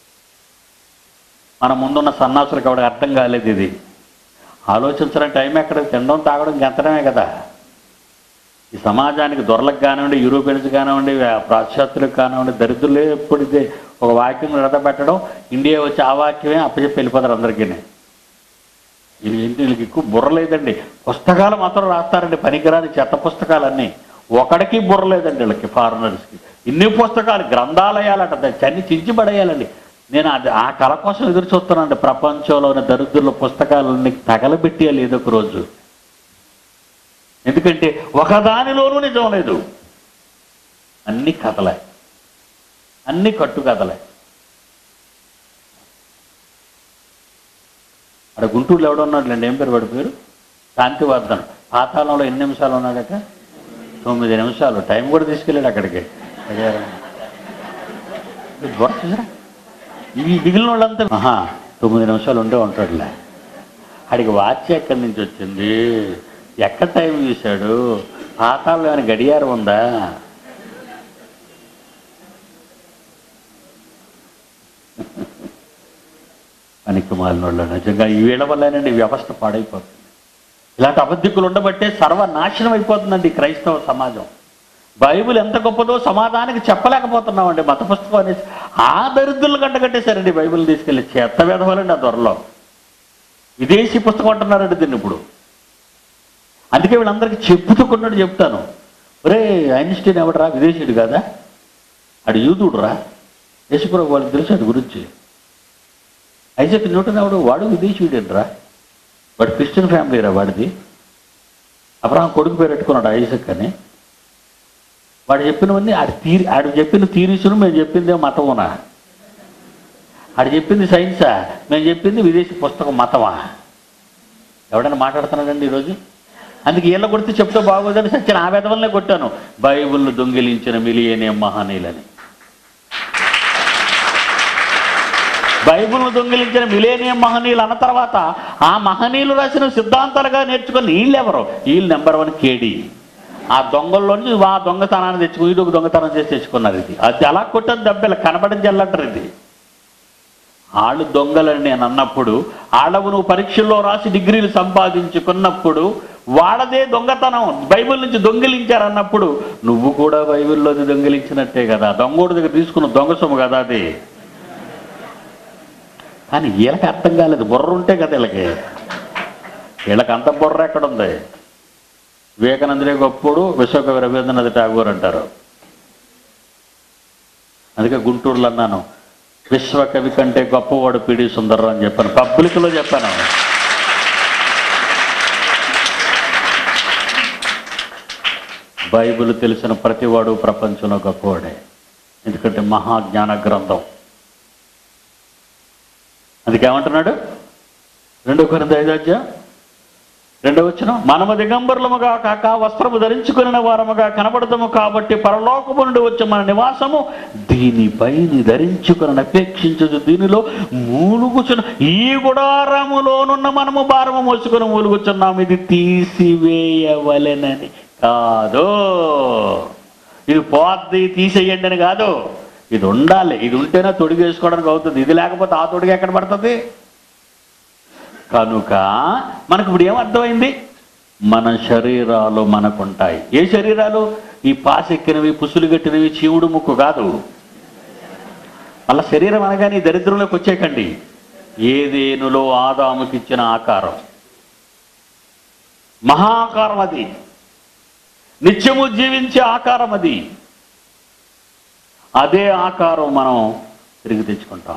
మన ముందున్న సన్నాసులకు ఆవిడ అర్థం కాలేదు ఇది ఆలోచించడం టైం ఎక్కడ తినడం తాగడం గెంతడమే కదా ఈ సమాజానికి దొరలకు కానివ్వండి యూరోపియన్స్ కానివ్వండి పాశ్చాత్యులకు కానివ్వండి దరిద్రులే ఎప్పుడు ఇదే ఒక వాక్యం పెట్టడం ఇండియా వచ్చి ఆ వాక్యమే అప్పచెప్పి వెళ్ళిపోతారు అందరికీ వీళ్ళు ఏంటి వీళ్ళకి ఎక్కువ బుర్ర లేదండి పుస్తకాలు మాత్రం రాస్తారండి పనికిరాని చెత్త పుస్తకాలన్నీ ఒకడికి బుర్ర లేదండి వీళ్ళకి ఫారినర్స్కి ఇన్ని పుస్తకాలు గ్రంథాలయాలట చన్ని చించి పడేయాలండి నేను అది ఆ కళ కోసం ఎదురు చూస్తున్నానండి ప్రపంచంలోని దరిద్రుల పుస్తకాలన్నీ తగలబెట్టేయాలి ఏదో ఒక రోజు ఎందుకంటే ఒకదానిలోనూ నిజం లేదు అన్ని కథలే అన్ని కట్టు కథలే అక్కడ గుంటూరులో ఎవడున్నాడులేండి ఏం పేరు వాడి పేరు శాంతివర్ధన్ పాతాళంలో ఎన్ని నిమిషాలు ఉన్నాడట తొమ్మిది నిమిషాలు టైం కూడా తీసుకెళ్ళాడు అక్కడికి దూరం చూసారా ఈ మిగిలిన వాళ్ళంతా ఆహా తొమ్మిది నిమిషాలు ఉండే ఉంటాడులే అడిగి వాచ్ ఎక్కడి నుంచి వచ్చింది ఎక్కడ టైం చూశాడు పాతాల్లో ఏమైనా గడియారం ఉందా పనికి మాలినోళ్ళు నిజంగా ఈ వీళ్ళ వల్లేనండి వ్యవస్థ పాడైపోతుంది ఇలాంటి అబద్ధికులు ఉండబట్టే సర్వనాశనం అయిపోతుందండి ఈ క్రైస్తవ సమాజం బైబిల్ ఎంత గొప్పదో సమాధానికి చెప్పలేకపోతున్నామండి మత పుస్తకం అనేసి ఆ దరిద్రులు గంటగట్టేశారండి బైబిల్ తీసుకెళ్ళి చెత్త వేధవాలండి ఆ త్వరలో విదేశీ పుస్తకం అంటున్నారండి దీన్ని ఇప్పుడు అందుకే వీళ్ళందరికీ చెప్పుతూ కొన్నాడు చెప్తాను ఒరే ఐన్స్టీన్ ఎవడరా విదేశీయుడు కదా అడు యూదుడురా యేసుప్రభు వాళ్ళకి తెలుసు అటు గురించి ఐజక్ న్యూటన్ ఎవడు వాడు విదేశీయుడేనరా వాడు క్రిస్టియన్ ఫ్యామిలీ రా వాడిది అబ్రహం కొడుకు పేరు పెట్టుకున్నాడు ఐజక్ అని వాడు చెప్పినవన్నీ ఆడు తీరి ఆడు చెప్పిన థీరీసును మేము చెప్పిందే మతమునా ఆడు చెప్పింది సైన్సా మేము చెప్పింది విదేశీ పుస్తకం మతమా ఎవడైనా మాట్లాడుతున్నాడండి ఈరోజు అందుకే వీళ్ళ కొడితే చెప్తే బాగోదని సత్యం ఆ వేదవల్లే కొట్టాను బైబిల్ను దొంగిలించిన మిలియనే మహనీయులని బైబిల్ను దొంగిలించిన మిలేనియం మహనీయులు అన్న తర్వాత ఆ మహనీయులు రాసిన సిద్ధాంతాలుగా నేర్చుకుని వీళ్ళెవరు వీళ్ళు నెంబర్ వన్ కేడి ఆ దొంగల్లోంచి ఆ దొంగతనాన్ని తెచ్చుకుని వీడు ఒక దొంగతనం చేసి తెచ్చుకున్నారు ఇది అది అలా కొట్టని దెబ్బలు కనబడని జల్లంటారు ఇది వాళ్ళు దొంగలని నేను అన్నప్పుడు వాళ్ళవు నువ్వు పరీక్షల్లో రాసి డిగ్రీలు సంపాదించుకున్నప్పుడు వాళ్ళదే దొంగతనం బైబిల్ నుంచి దొంగిలించారన్నప్పుడు నువ్వు కూడా బైబిల్లోది దొంగిలించినట్టే కదా దొంగోడి దగ్గర తీసుకున్న దొంగ సొమ్ము కదా అది కానీ వీళ్ళకి అర్థం కాలేదు బుర్ర ఉంటే కదా వీళ్ళకి వీళ్ళకి అంత బుర్ర ఎక్కడ ఉంది వివేకానందుడే గొప్పడు విశ్వకవి రవీంద్రనాథ్ ఠాగూర్ అంటారు అందుకే గుంటూరులో అన్నాను విశ్వకవి కంటే గొప్పవాడు పిడి సుందర్రావు అని చెప్పాను పబ్లిక్లో చెప్పాను బైబిల్ తెలిసిన ప్రతివాడు ప్రపంచంలో గొప్పవాడే ఎందుకంటే మహాజ్ఞాన గ్రంథం అందుకే ఏమంటున్నాడు రెండో కొరింథీ ఐదో అధ్యాయం రెండో వచ్చిన మనము దిగంబరులముగా కాక వస్త్రము ధరించుకుని వారముగా కనబడదము కాబట్టి పరలోకము నుండి వచ్చే మన నివాసము దీనిపై ధరించుకుని అపేక్షించదు దీనిలో మూలుగుచున్న ఈ గుడారములోనున్న మనము భారము మోసుకొని మూలుగుచున్నాము ఇది తీసివేయవలెనని కాదు ఇది పోద్ది తీసేయండి అని కాదు ఇది ఉండాలి ఇది ఉంటేనే తొడిగేసుకోవడానికి అవుతుంది ఇది లేకపోతే ఆ తొడిగి ఎక్కడ పడుతుంది కనుక మనకు ఇప్పుడు ఏమర్థమైంది మన శరీరాలు మనకుంటాయి ఏ శరీరాలు ఈ పాసెక్కినవి పుసులు కట్టినవి చీవుడు ముక్కు కాదు మళ్ళా శరీరం అనగానే ఈ దరిద్రంలోకి వచ్చేకండి ఏదేనులో ఆదాముకి ఇచ్చిన ఆకారం మహాకారం అది నిత్యము జీవించే ఆకారం అది అదే ఆకారం మనం తిరిగి తెచ్చుకుంటాం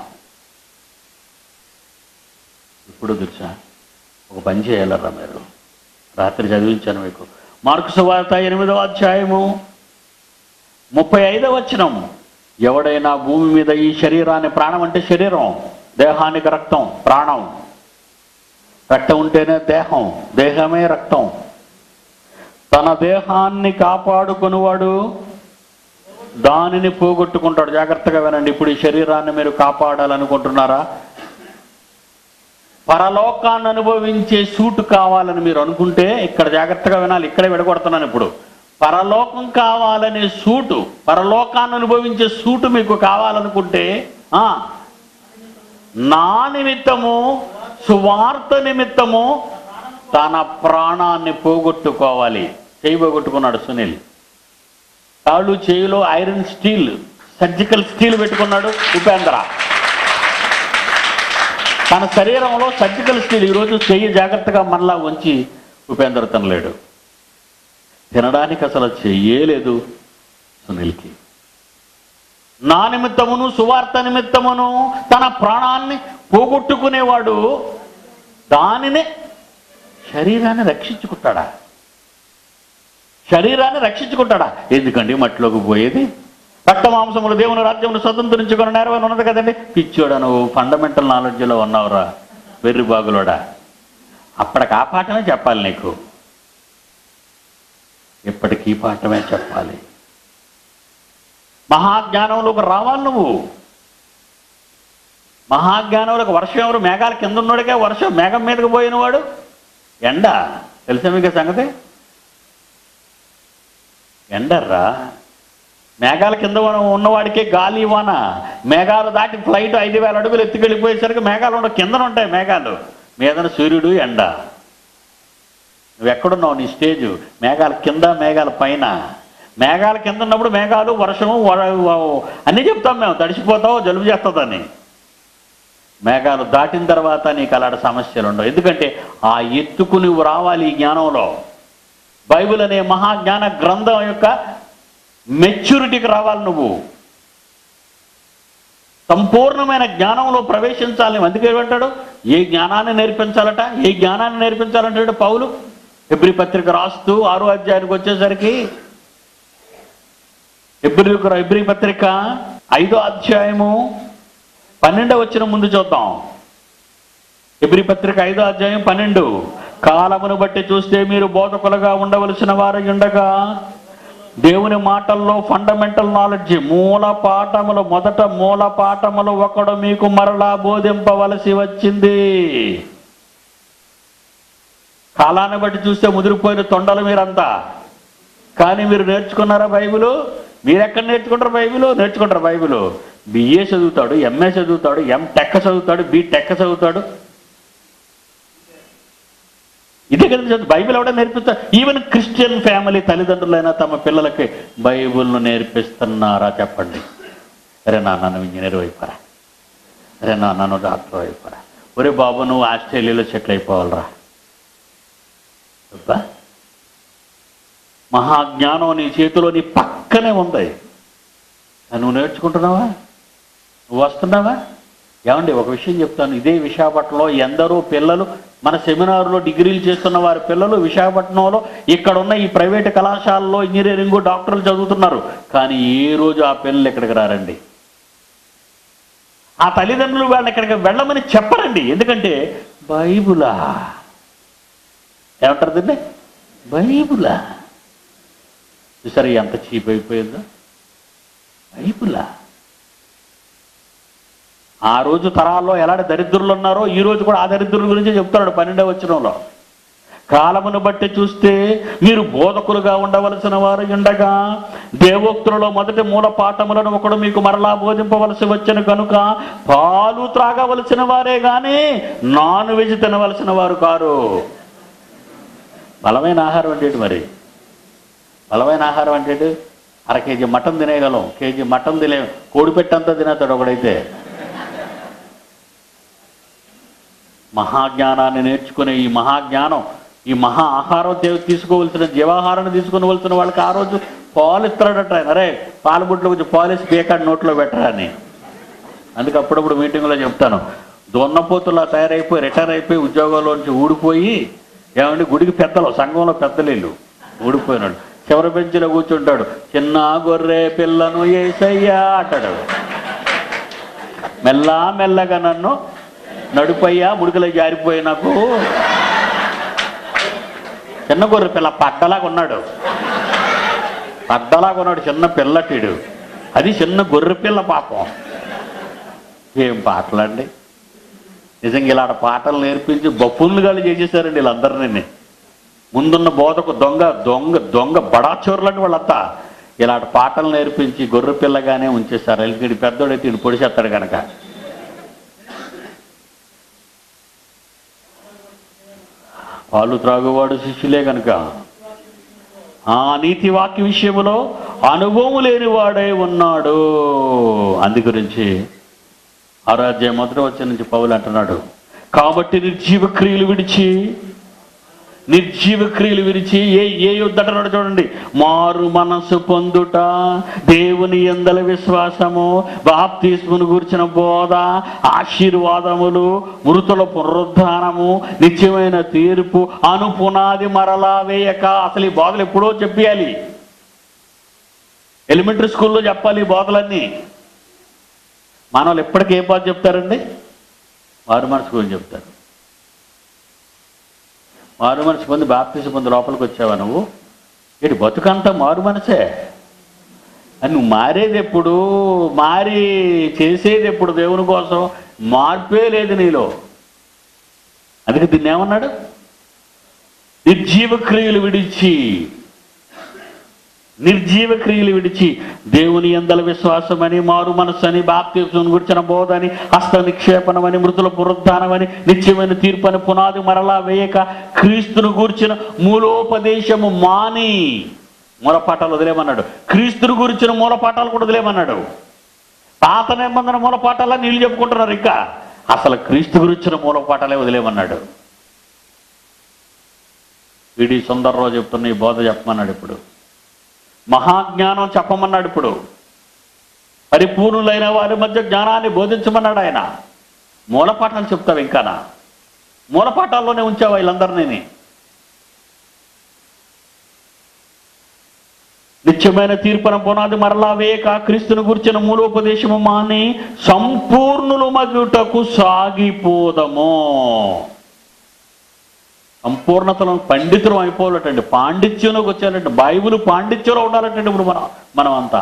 ఇప్పుడు తెలుసా ఒక పని చేయాలరా మీరు రాత్రి చదివించాను మీకు మార్కు సువార్త ఎనిమిదవ అధ్యాయము ముప్పై ఐదవ వచనం ఎవడైనా భూమి మీద ఈ శరీరాన్ని ప్రాణం అంటే శరీరం దేహానికి రక్తం ప్రాణం రక్తం ఉంటేనే దేహం దేహమే రక్తం తన దేహాన్ని కాపాడుకునివాడు దానిని పోగొట్టుకుంటాడు జాగ్రత్తగా వినండి ఇప్పుడు ఈ శరీరాన్ని మీరు కాపాడాలనుకుంటున్నారా పరలోకాన్ని అనుభవించే సూటు కావాలని మీరు అనుకుంటే ఇక్కడ జాగ్రత్తగా వినాలి ఇక్కడే విడగొడుతున్నాను ఇప్పుడు పరలోకం కావాలనే సూటు పరలోకాన్ని అనుభవించే సూటు మీకు కావాలనుకుంటే ఆ నా నిమిత్తము సువార్త నిమిత్తము తన ప్రాణాన్ని పోగొట్టుకోవాలి చేయి పోగొట్టుకున్నాడు సునీల్ కాళ్ళు చేయిలో ఐరన్ స్టీల్ సర్జికల్ స్టీల్ పెట్టుకున్నాడు ఉపేంద్ర తన శరీరంలో సర్జికల్ స్టీల్ ఈరోజు చెయ్యి జాగ్రత్తగా మనలా ఉంచి ఉపేంద్ర తినలేడు తినడానికి అసలు చెయ్యే లేదు సునీల్కి నా నిమిత్తమును సువార్త నిమిత్తమును తన ప్రాణాన్ని పోగొట్టుకునేవాడు దానినే శరీరాన్ని రక్షించుకుంటాడా శరీరాన్ని రక్షించుకుంటాడా ఎందుకండి మట్టిలోకి పోయేది రక్త మాంసములు దేవుని రాజ్యమును స్వతంత్రించుకుని నేరవని ఉన్నది కదండి పిచ్చోడా నువ్వు ఫండమెంటల్ నాలెడ్జ్లో ఉన్నావురా వెర్రి బాగులోడా అప్పటికి ఆ పాఠమే చెప్పాలి నీకు ఇప్పటికీ ఈ పాఠమే చెప్పాలి మహాజ్ఞానంలోకి రావాలి నువ్వు మహాజ్ఞానంలోకి వర్షం ఎవరు మేఘాల కింద ఉన్నోడికే వర్షం మేఘం మీదకి పోయినవాడు ఎండ తెలుసా మీకు ఈ సంగతి ఎండర్రా మేఘాల కింద ఉన్న- ఉన్నవాడికే గాలి వాన మేఘాలు దాటి ఫ్లైట్ ఐదు వేల అడుగులు ఎత్తుకెళ్ళిపోయేసరికి మేఘాలు ఉండవు కిందన ఉంటాయి మేఘాలు మీదన సూర్యుడు ఎండ నువ్వు ఎక్కడున్నావు నీ స్టేజ్ మేఘాల కింద మేఘాల పైన మేఘాల కింద ఉన్నప్పుడు మేఘాలు వర్షము వర- వ- అన్నీ చెప్తాం మేము తడిసిపోతావు జలుబు చేస్తుందని మేఘాలు దాటిన తర్వాత నీకు అలాంటి సమస్యలు ఉండవు ఎందుకంటే ఆ ఎత్తుకు నువ్వు రావాలి ఈ జ్ఞానంలో బైబిల్ అనే మహాజ్ఞాన గ్రంథం యొక్క మెచ్యూరిటీకి రావాలి నువ్వు సంపూర్ణమైన జ్ఞానంలో ప్రవేశించాలి అందుకే ఏమంటాడు ఏ జ్ఞానాన్ని నేర్పించాలట ఏ జ్ఞానాన్ని నేర్పించాలంటాడు పౌలు ఎబ్రి పత్రిక రాస్తూ ఆరో అధ్యాయానికి వచ్చేసరికి ఎబ్రి ఎబ్రి పత్రిక ఐదో అధ్యాయము పన్నెండో వచ్చిన ముందు చూద్దాం ఎబ్రి పత్రిక ఐదో అధ్యాయం పన్నెండు కాలమును బట్టి చూస్తే మీరు బోధకులుగా ఉండవలసిన వారు ఉండగా దేవుని మాటల్లో ఫండమెంటల్ నాలెడ్జ్ మూల పాఠములు మొదట మూల పాఠములు ఒకడు మీకు మరలా బోధింపవలసి వచ్చింది కాలాన్ని బట్టి చూస్తే ముదిరిపోయిన తొండలు మీరంతా కానీ మీరు నేర్చుకున్నారా బైబిలు మీరు ఎక్కడ నేర్చుకుంటారు బైబిలు నేర్చుకుంటారు బైబిలు బిఏ చదువుతాడు ఎంఏ చదువుతాడు ఎం టెక్క చదువుతాడు బి టెక్క చదువుతాడు ఇదే కదా చదువు బైబిల్ ఎవడ నేర్పిస్తా ఈవెన్ క్రిస్టియన్ ఫ్యామిలీ తల్లిదండ్రులైనా తమ పిల్లలకి బైబిల్ను నేర్పిస్తున్నారా చెప్పండి అరే నాన్న నువ్వు ఇంజనీర్ అయిపోరా అరే నాన్న నువ్వు డాక్టర్ అయిపోరా ఒరే బాబు నువ్వు ఆస్ట్రేలియాలో సెటిల్ అయిపోవాలరా అబ్బా మహాజ్ఞానం నీ చేతిలో నీ పక్కనే ఉంది అది నువ్వు నేర్చుకుంటున్నావా నువ్వు వస్తున్నావా ఏమండి ఒక విషయం చెప్తాను ఇదే విశాఖపట్నంలో ఎందరో పిల్లలు మన సెమినార్లో డిగ్రీలు చేస్తున్న వారి పిల్లలు విశాఖపట్నంలో ఇక్కడ ఉన్న ఈ ప్రైవేట్ కళాశాలలో ఇంజనీరింగ్ డాక్టర్లు చదువుతున్నారు కానీ ఏ రోజు ఆ పిల్లలు ఇక్కడికి రారండి ఆ తల్లిదండ్రులు వాళ్ళని ఇక్కడికి వెళ్ళమని చెప్పరండి ఎందుకంటే బైబులా ఏమంటారు దీన్ని బైబులా చూసారా ఎంత చీప్ అయిపోయిందో బైబులా ఆ రోజు తరాల్లో ఎలాంటి దరిద్రులు ఉన్నారో ఈ రోజు కూడా ఆ దరిద్రుల గురించి చెప్తున్నాడు పన్నెండవ వచనంలో కాలమును బట్టి చూస్తే మీరు బోధకులుగా ఉండవలసిన వారు ఉండగా దేవోక్తులలో మొదటి మూల పాఠములను ఒకడు మీకు మరలా బోధింపవలసి వచ్చిన కనుక పాలు త్రాగవలసిన వారే గాని నాన్ వెజ్ తినవలసిన వారు కారు బలమైన ఆహారం అంటే మరి బలమైన ఆహారం అంటే అర కేజీ మటన్ తినేయగలం కేజీ మటన్ తినే కోడిపెట్టంతా తినేస్తాడు ఒకడైతే మహాజ్ఞానాన్ని నేర్చుకునే ఈ మహాజ్ఞానం ఈ మహా ఆహారం తీ- తీసుకోవలసిన జీవాహారాన్ని తీసుకునవలసిన వాళ్ళకి ఆ రోజు పాలు ఇస్తాడట ఆయన అరే పాలు బుట్లో కొంచెం పాలేసి బేకాడి నోట్లో పెట్టరా అని అందుకే అప్పుడప్పుడు మీటింగ్లో చెప్తాను దొన్నపోతులా తయారైపోయి రిటైర్ అయిపోయి ఉద్యోగంలోంచి ఊడిపోయి ఏమంటే గుడికి పెద్దలు సంఘంలో పెద్దలేళ్ళు ఊడిపోయినాడు చివరి బెంచిలో కూర్చుంటాడు చిన్న గొర్రె పిల్లను ఏసయ్యా అంటాడు మెల్లా మెల్లగా నన్ను నడుపయ్యా ముడుకలో జారిపోయి నాకు చిన్న గొర్రె పిల్ల పడ్డలాగా ఉన్నాడు పడ్డలాగా ఉన్నాడు చిన్న పిల్లటీడు అది చిన్న గొర్రె పిల్ల పాపం ఏం పాటలండి నిజంగా ఇలాంటి పాటలు నేర్పించి బొప్పులుగాలు చేసేసారండి వీళ్ళందరినీ ముందున్న బోధకు దొంగ దొంగ దొంగ బడాచోరులంటే వాళ్ళంతా ఇలాంటి పాటలు నేర్పించి గొర్రె పిల్లగానే ఉంచేస్తారు వీడి పెద్దోడైతే ఈయన పొడిచేస్తాడు కనుక పాలు త్రాగువాడు శిష్యులే కనుక ఆ నీతి వాక్య విషయంలో అనుభవం లేని వాడై ఉన్నాడు అందు గురించి ఆరాధ్య మొదటి వచ్చే నుంచి పౌలు అంటున్నాడు కాబట్టి నిర్జీవ క్రియలు విడిచి నిర్జీవ క్రియలు విరిచి ఏ ఏ యుద్ధంటున్నాడు చూడండి మారు మనసు పొందుట దేవుని ఎందల విశ్వాసము బాప్తిస్మును గురించిన బోధ ఆశీర్వాదములు మృతుల పునరుద్ధానము నిత్యమైన తీర్పు అను పునాది మరలా వేయక అసలు ఈ బోధలు ఎప్పుడో చెప్పేయాలి ఎలిమెంటరీ స్కూల్లో చెప్పాలి ఈ బోధలన్నీ మానవులు ఎప్పటికీ ఏ బాధ చెప్తారండి మారు మనసు గురించి చెప్తారు మారు మనసు పొంది బాప్తిసి పొంది లోపలికి వచ్చావా నువ్వు ఇటు బతుకంతా మారు మనసే అని నువ్వు మారేది ఎప్పుడు మారి చేసేది ఎప్పుడు దేవుని కోసం మార్పే లేదు నీలో అందుకే దీన్ని ఏమన్నాడు నిర్జీవ క్రియలు విడిచి నిర్జీవ క్రియలు విడిచి దేవుని ఎందల విశ్వాసమని మారు మనస్సని బాప్తీసం గురించిన బోధని హస్త నిక్షేపణమని మృతుల పునరుద్ధానమని నిత్యమైన తీర్పని పునాది మరలా వేయక క్రీస్తును గూర్చిన మూలోపదేశము మాని మూలపాఠాలు వదిలేమన్నాడు క్రీస్తును గురించిన మూలపాఠాలు కూడా వదిలేమన్నాడు పాత నిబంధన మూలపాఠాలా నీళ్ళు చెప్పుకుంటున్నారు ఇంకా అసలు క్రీస్తు గురించిన మూలపాఠాలే వదిలేమన్నాడు వీడి సుందర్రావు చెప్తున్న ఈ బోధ చెప్పమన్నాడు ఇప్పుడు మహాజ్ఞానం చెప్పమన్నాడు ఇప్పుడు పరిపూర్ణులైన వారి మధ్య జ్ఞానాన్ని బోధించమన్నాడు ఆయన మూలపాఠాలు చెప్తావు ఇంకానా మూలపాఠాల్లోనే ఉంచావా వీళ్ళందరినీ నిత్యమైన తీర్పున పునాది మరలా వేయక క్రీస్తును గుర్చిన మూలోపదేశము మాని సంపూర్ణులు మగుటకు సాగిపోదము సంపూర్ణతలో పండితులు అయిపోవాలటండి పాండిత్యంలోకి వచ్చారంటే బైబిల్ పాండిత్యంలో ఉండాలంటండి ఇప్పుడు మనం మనం అంతా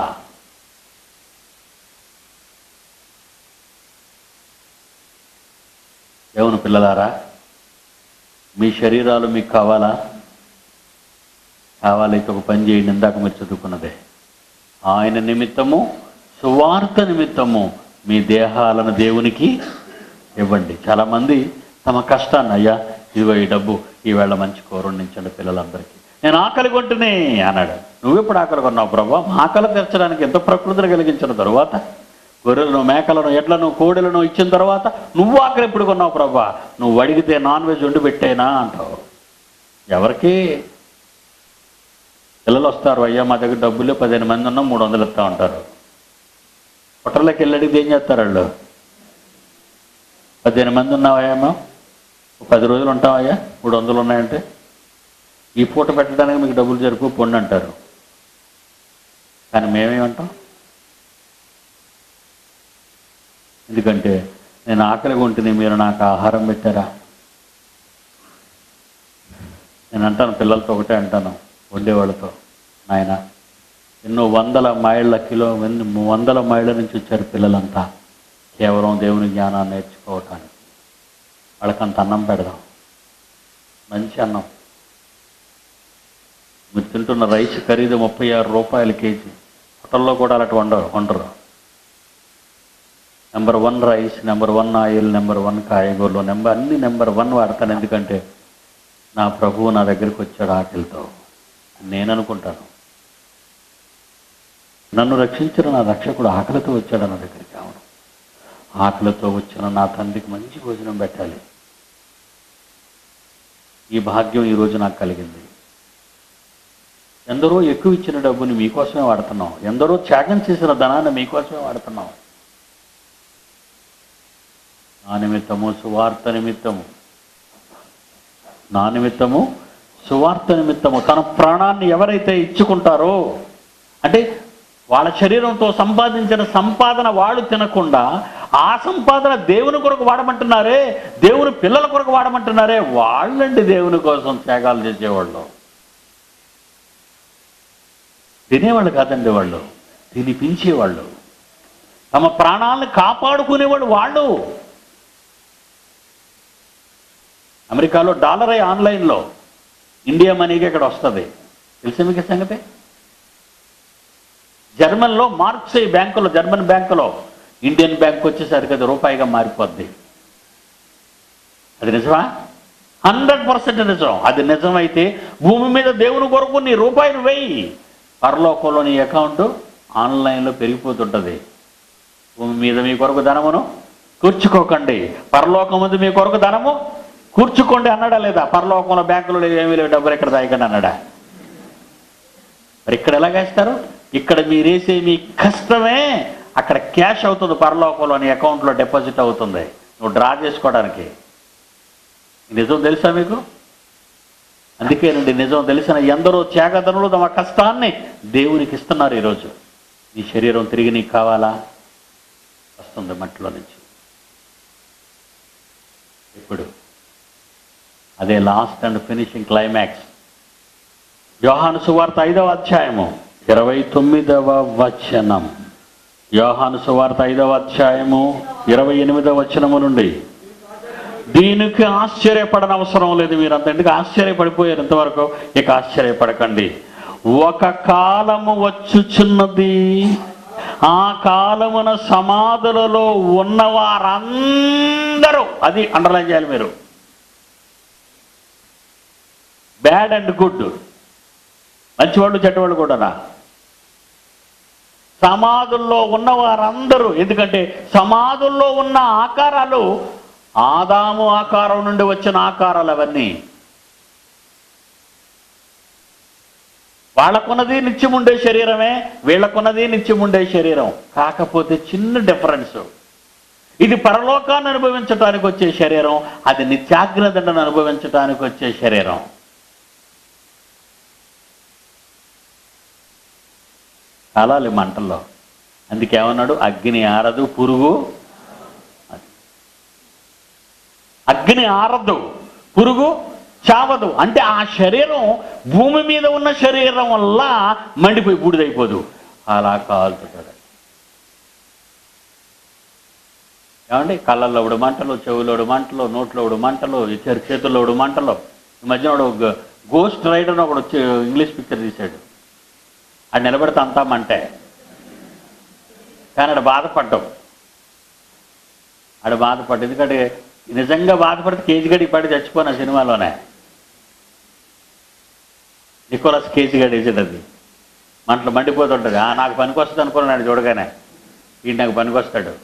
దేవుని పిల్లలారా మీ శరీరాలు మీకు కావాలా కావాలైతే ఒక పని చేయండి ఇందాక మీరు చదువుకున్నదే ఆయన నిమిత్తము సువార్త నిమిత్తము మీ దేహాలను దేవునికి ఇవ్వండి చాలామంది తమ కష్టాన్ని అయ్యా ఇదిగో ఈ డబ్బు ఈవేళ మంచి కూర వండించండి పిల్లలందరికీ నేను ఆకలి కొంటునే అన్నాడు నువ్వెప్పుడు ఆకలి కొన్నావు ప్రభా మా ఆకలి తీర్చడానికి ఎంత ప్రకృతిని కలిగించిన తరువాత గొర్రెలను మేకలను ఎడ్లను కోడెలను ఇచ్చిన తర్వాత నువ్వు ఆకలి ఎప్పుడు కొన్నావు ప్రభా నువ్వు అడిగితే నాన్ వెజ్ వండి పెట్టేనా అంటావు ఎవరికి పిల్లలు వస్తారు అయ్యా మా దగ్గర డబ్బులు పదిహేను మంది ఉన్నా మూడు వందలు ఇస్తా ఉంటారు హోటల్లోకి వెళ్ళి అడిగితే ఏం చేస్తారు వాళ్ళు పదిహేను మంది ఉన్నావయ్యామా ఒక పది రోజులు ఉంటావయ్యా మూడు వందలు ఉన్నాయంటే ఈ పూట పెట్టడానికి మీకు డబ్బులు జరుపు పొండి అంటారు కానీ మేమేమంటాం ఎందుకంటే నేను ఆకలిగా ఉంటుంది మీరు నాకు ఆహారం పెట్టారా నేను అంటాను పిల్లలతో ఒకటే అంటాను వండేవాళ్ళతో నాయన ఎన్నో వందల మైళ్ళ కిలో ఎన్ని వందల మైళ్ళ నుంచి వచ్చారు పిల్లలంతా కేవలం దేవుని జ్ఞానాన్ని నేర్చుకోవటానికి వాళ్ళకంత అన్నం పెడదాం మంచి అన్నం మీరు తింటున్న రైస్ ఖరీదు ముప్పై ఆరు రూపాయలు కేజీ హోటల్లో కూడా అలాంటి వండరు వండరు number one rice number one oil number one కాయగూరలు నెంబర్ అన్ని నెంబర్ వన్ వాడతాను ఎందుకంటే నా ప్రభువు నా దగ్గరికి వచ్చాడు ఆకలితో నేను అనుకుంటాను నన్ను రక్షించిన నా రక్షకుడు ఆకలితో వచ్చాడు నా దగ్గరికి అవును ఆకలితో వచ్చిన నా తండ్రికి మంచి భోజనం పెట్టాలి ఈ భాగ్యం ఈరోజు నాకు కలిగింది ఎందరో ఎక్కువ ఇచ్చిన డబ్బుని మీకోసమే వాడుతున్నాం ఎందరో త్యాగం చేసిన ధనాన్ని మీకోసమే వాడుతున్నాం నా నిమిత్తము సువార్త నిమిత్తము నా నిమిత్తము సువార్త నిమిత్తము తన ప్రాణాన్ని ఎవరైతే ఇచ్చుకుంటారో అంటే వాళ్ళ శరీరంతో సంపాదించిన సంపాదన వాళ్ళు తినకుండా ఆ సంపాదన దేవుని కొరకు వాడమంటున్నారే దేవుని పిల్లల కొరకు వాడమంటున్నారే వాళ్ళండి దేవుని కోసం త్యాగాలు చేసేవాళ్ళు తినేవాళ్ళు కాదండి వాళ్ళు తినిపించేవాళ్ళు తమ ప్రాణాలను కాపాడుకునేవాళ్ళు వాళ్ళు అమెరికాలో డాలరే ఆన్లైన్లో ఇండియా మనీకి ఇక్కడ వస్తుంది తెలిసి మీకు ఈ సంగతి జర్మన్లో మార్క్స్ ఈ బ్యాంకులో జర్మన్ బ్యాంకులో ఇండియన్ బ్యాంక్ వచ్చేసరికి అది రూపాయిగా మారిపోద్ది అది నిజమా హండ్రెడ్ పర్సెంట్ నిజం అది నిజమైతే భూమి మీద దేవుని కొరకు నీ రూపాయిలు వేయి పరలోకంలో నీ అకౌంట్ ఆన్లైన్లో పెరిగిపోతుంటుంది భూమి మీద మీ కొరకు ధనమును కూర్చుకోకండి పరలోకముందు మీ కొరకు ధనము కూర్చుకోండి అన్నాడా లేదా పరలోకంలో బ్యాంకులో లేవు ఏమీ లేవు డబ్బులు ఎక్కడ దాయకండి అన్నాడా మరి ఇక్కడ ఎలా వేస్తారు ఇక్కడ మీరేసే మీ కష్టమే అక్కడ క్యాష్ అవుతుంది పరలోకంలో నీ అకౌంట్లో డిపాజిట్ అవుతుంది నువ్వు డ్రా చేసుకోవడానికి ఈ నిజం తెలుసా మీకు అందుకేనండి నిజం తెలిసిన ఎందరో త్యాగధనులు తమ కష్టాన్ని దేవునికి ఇస్తున్నారు ఈరోజు నీ శరీరం తిరిగి నీకు కావాలా వస్తుంది మట్టిలో నుంచి ఇప్పుడు అదే లాస్ట్ అండ్ ఫినిషింగ్ క్లైమాక్స్ యోహాను సువార్త ఐదవ అధ్యాయము ఇరవై తొమ్మిదవ వచనం యోహాను సువార్త ఐదవ అధ్యాయము ఇరవై ఎనిమిదవ వచనము నుండి దీనికి ఆశ్చర్యపడన అవసరం లేదు మీరు అంత ఎందుకు ఆశ్చర్యపడిపోయారు ఇంతవరకు ఇక ఆశ్చర్యపడకండి ఒక కాలము వచ్చుచున్నది ఆ కాలమున సమాధులలో ఉన్నవారందరూ అది అండర్లైన్ చేయాలి మీరు బ్యాడ్ అండ్ గుడ్ మంచివాళ్ళు చెడ్డవాళ్ళు కూడానా సమాధుల్లో ఉన్న వారందరూ ఎందుకంటే సమాధుల్లో ఉన్న ఆకారాలు ఆదాము ఆకారం నుండి వచ్చిన ఆకారాలు అవన్నీ వాళ్ళకున్నది నిత్యముండే శరీరమే వీళ్ళకున్నది నిత్యముండే శరీరం కాకపోతే చిన్న డిఫరెన్స్ ఇది పరలోకాన్ని అనుభవించడానికి వచ్చే శరీరం అది నిత్యాగ్రదండను అనుభవించడానికి వచ్చే శరీరం కాలాలి మంటల్లో అందుకే ఏమన్నాడు అగ్ని ఆరదు పురుగు అగ్ని ఆరదు పురుగు చావదు అంటే ఆ శరీరం భూమి మీద ఉన్న శరీరం వల్ల మండిపోయి బూడిదైపోదు అలా కాలుతుంటాడు ఏమండి కళ్ళల్లో ఒకడు మంటలు చెవులో ఒకడు మంటలు నోట్లో ఒకడు మంటలు చే- చేతుల్లో ఒకడు మంటలు ఈ మధ్యన ఒకడు గోస్ట్ రైడర్ అని ఒకడు వచ్చి ఇంగ్లీష్ పిక్చర్ తీశాడు అది నిలబడితే అంతా మంటే కానీ ఆడు బాధపడ్డాం ఆడు బాధపడ్డా ఎందుకంటే నిజంగా బాధపడితే కేజీ గడి పడి చచ్చిపోయిన సినిమాలోనే నికోలస్ కేజీ గడి వేసాడు అది మంటలు మండిపోతుంటుంది ఆ నాకు పనికి వస్తుంది అనుకున్నాడు చూడగానే వీడు నాకు పనికి వస్తాడు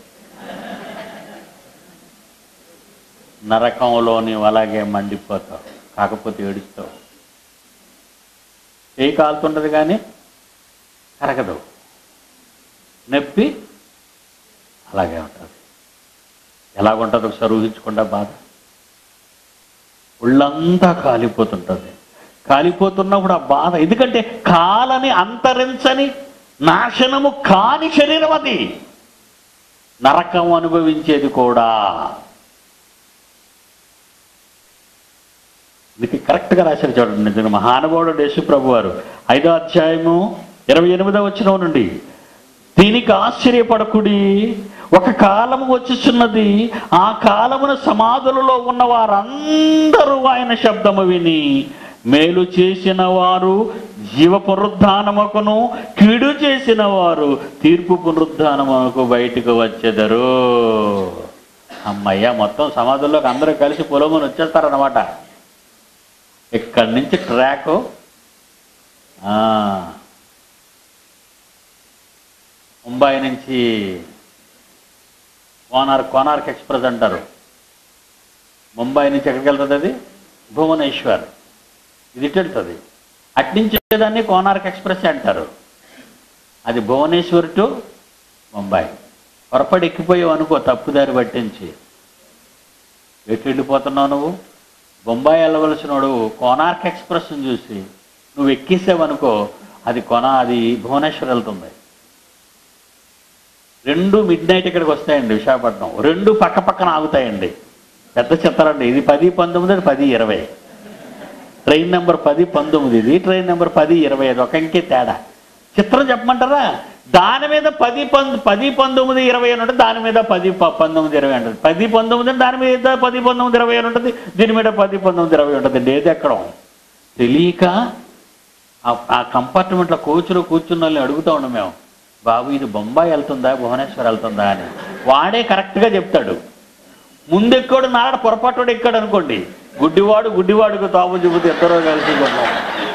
నరకంలో నీవు అలాగే మండిపోతావు కాకపోతే ఏడుస్తావు చేయి కాలుతుంటుంది కానీ కరగదు నొప్పి అలాగే ఉంటుంది ఎలాగుంటుంది ఒకసారి ఊహించకుండా బాధ ఒళ్ళంతా కాలిపోతుంటుంది కాలిపోతున్నప్పుడు ఆ బాధ ఎందుకంటే కాలని అంతరించని నాశనము కాని శరీరం అది నరకం అనుభవించేది కూడా ఇది కరెక్ట్గా రాశారు చూడండి నిజంగా మహానుభావుడు యేసు ప్రభు వారు ఐదో అధ్యాయము ఇరవై ఎనిమిదో వచ్చిన నుండి దీనికి ఆశ్చర్యపడకుడి ఒక కాలము వచ్చుచున్నది ఆ కాలమున సమాధులలో ఉన్న వారందరూ ఆయన శబ్దము విని మేలు చేసిన వారు జీవ పునరుద్ధానముకును కీడు చేసిన వారు తీర్పు పునరుద్ధానముకు బయటకు వచ్చెదరు అమ్మయ్య మొత్తం సమాధుల్లోకి అందరూ కలిసి పొలమును వచ్చేస్తారన్నమాట ఇక్కడి నుంచి ట్రాక్ ముంబై నుంచి కోనార్ కోనార్క్ ఎక్స్ప్రెస్ అంటారు ముంబై నుంచి ఎక్కడికి వెళ్తుంది అది భువనేశ్వర్ ఇది ఇటు వెళ్తుంది అట్నుంచి వచ్చేదాన్ని కోనార్క్ ఎక్స్ప్రెస్ అంటారు అది భువనేశ్వర్ టు ముంబై పొరపడి ఎక్కిపోయావు అనుకో తప్పుదారి పట్టించి ఎటు వెళ్ళిపోతున్నావు నువ్వు బొంబాయి వెళ్ళవలసిన వాడు కోనార్క్ ఎక్స్ప్రెస్ని చూసి నువ్వు ఎక్కేసావనుకో అది కొన అది భువనేశ్వర్ వెళ్తుంది రెండు మిడ్ నైట్ ఇక్కడికి వస్తాయండి విశాఖపట్నం రెండు పక్క పక్కన ఆగుతాయండి పెద్ద చిత్రండి ఇది పది పంతొమ్మిది అది పది ఇరవై ట్రైన్ నెంబర్ పది పంతొమ్మిది ఇది ట్రైన్ నెంబర్ పది ఇరవై ఐదు ఒక ఇంకే తేడా చిత్రం చెప్పమంటారా దాని మీద పది పంద పది పంతొమ్మిది ఇరవై అని ఉంటుంది దాని మీద పది ప- పంతొమ్మిది ఇరవై ఉంటుంది పది పంతొమ్మిది అంటే దాని మీద పది పంతొమ్మిది ఇరవై అని ఉంటుంది దీని మీద పది పంతొమ్మిది ఇరవై ఉంటుంది ఏది ఎక్కడం తెలియక ఆ- ఆ కంపార్ట్మెంట్లో కోచ్లో కూర్చున్న వాళ్ళని అడుగుతా ఉన్నాం మేము బాబు ఇది బొంబాయి వెళ్తుందా భువనేశ్వర్ వెళ్తుందా అని వాడే కరెక్ట్గా చెప్తాడు ముందెక్కాడు నాడ పొరపాటు ఎక్కాడు అనుకోండి గుడ్డివాడు గుడ్డివాడుకు తాపు చూపుతూ ఇద్దరూ కలిసి కొన్నాం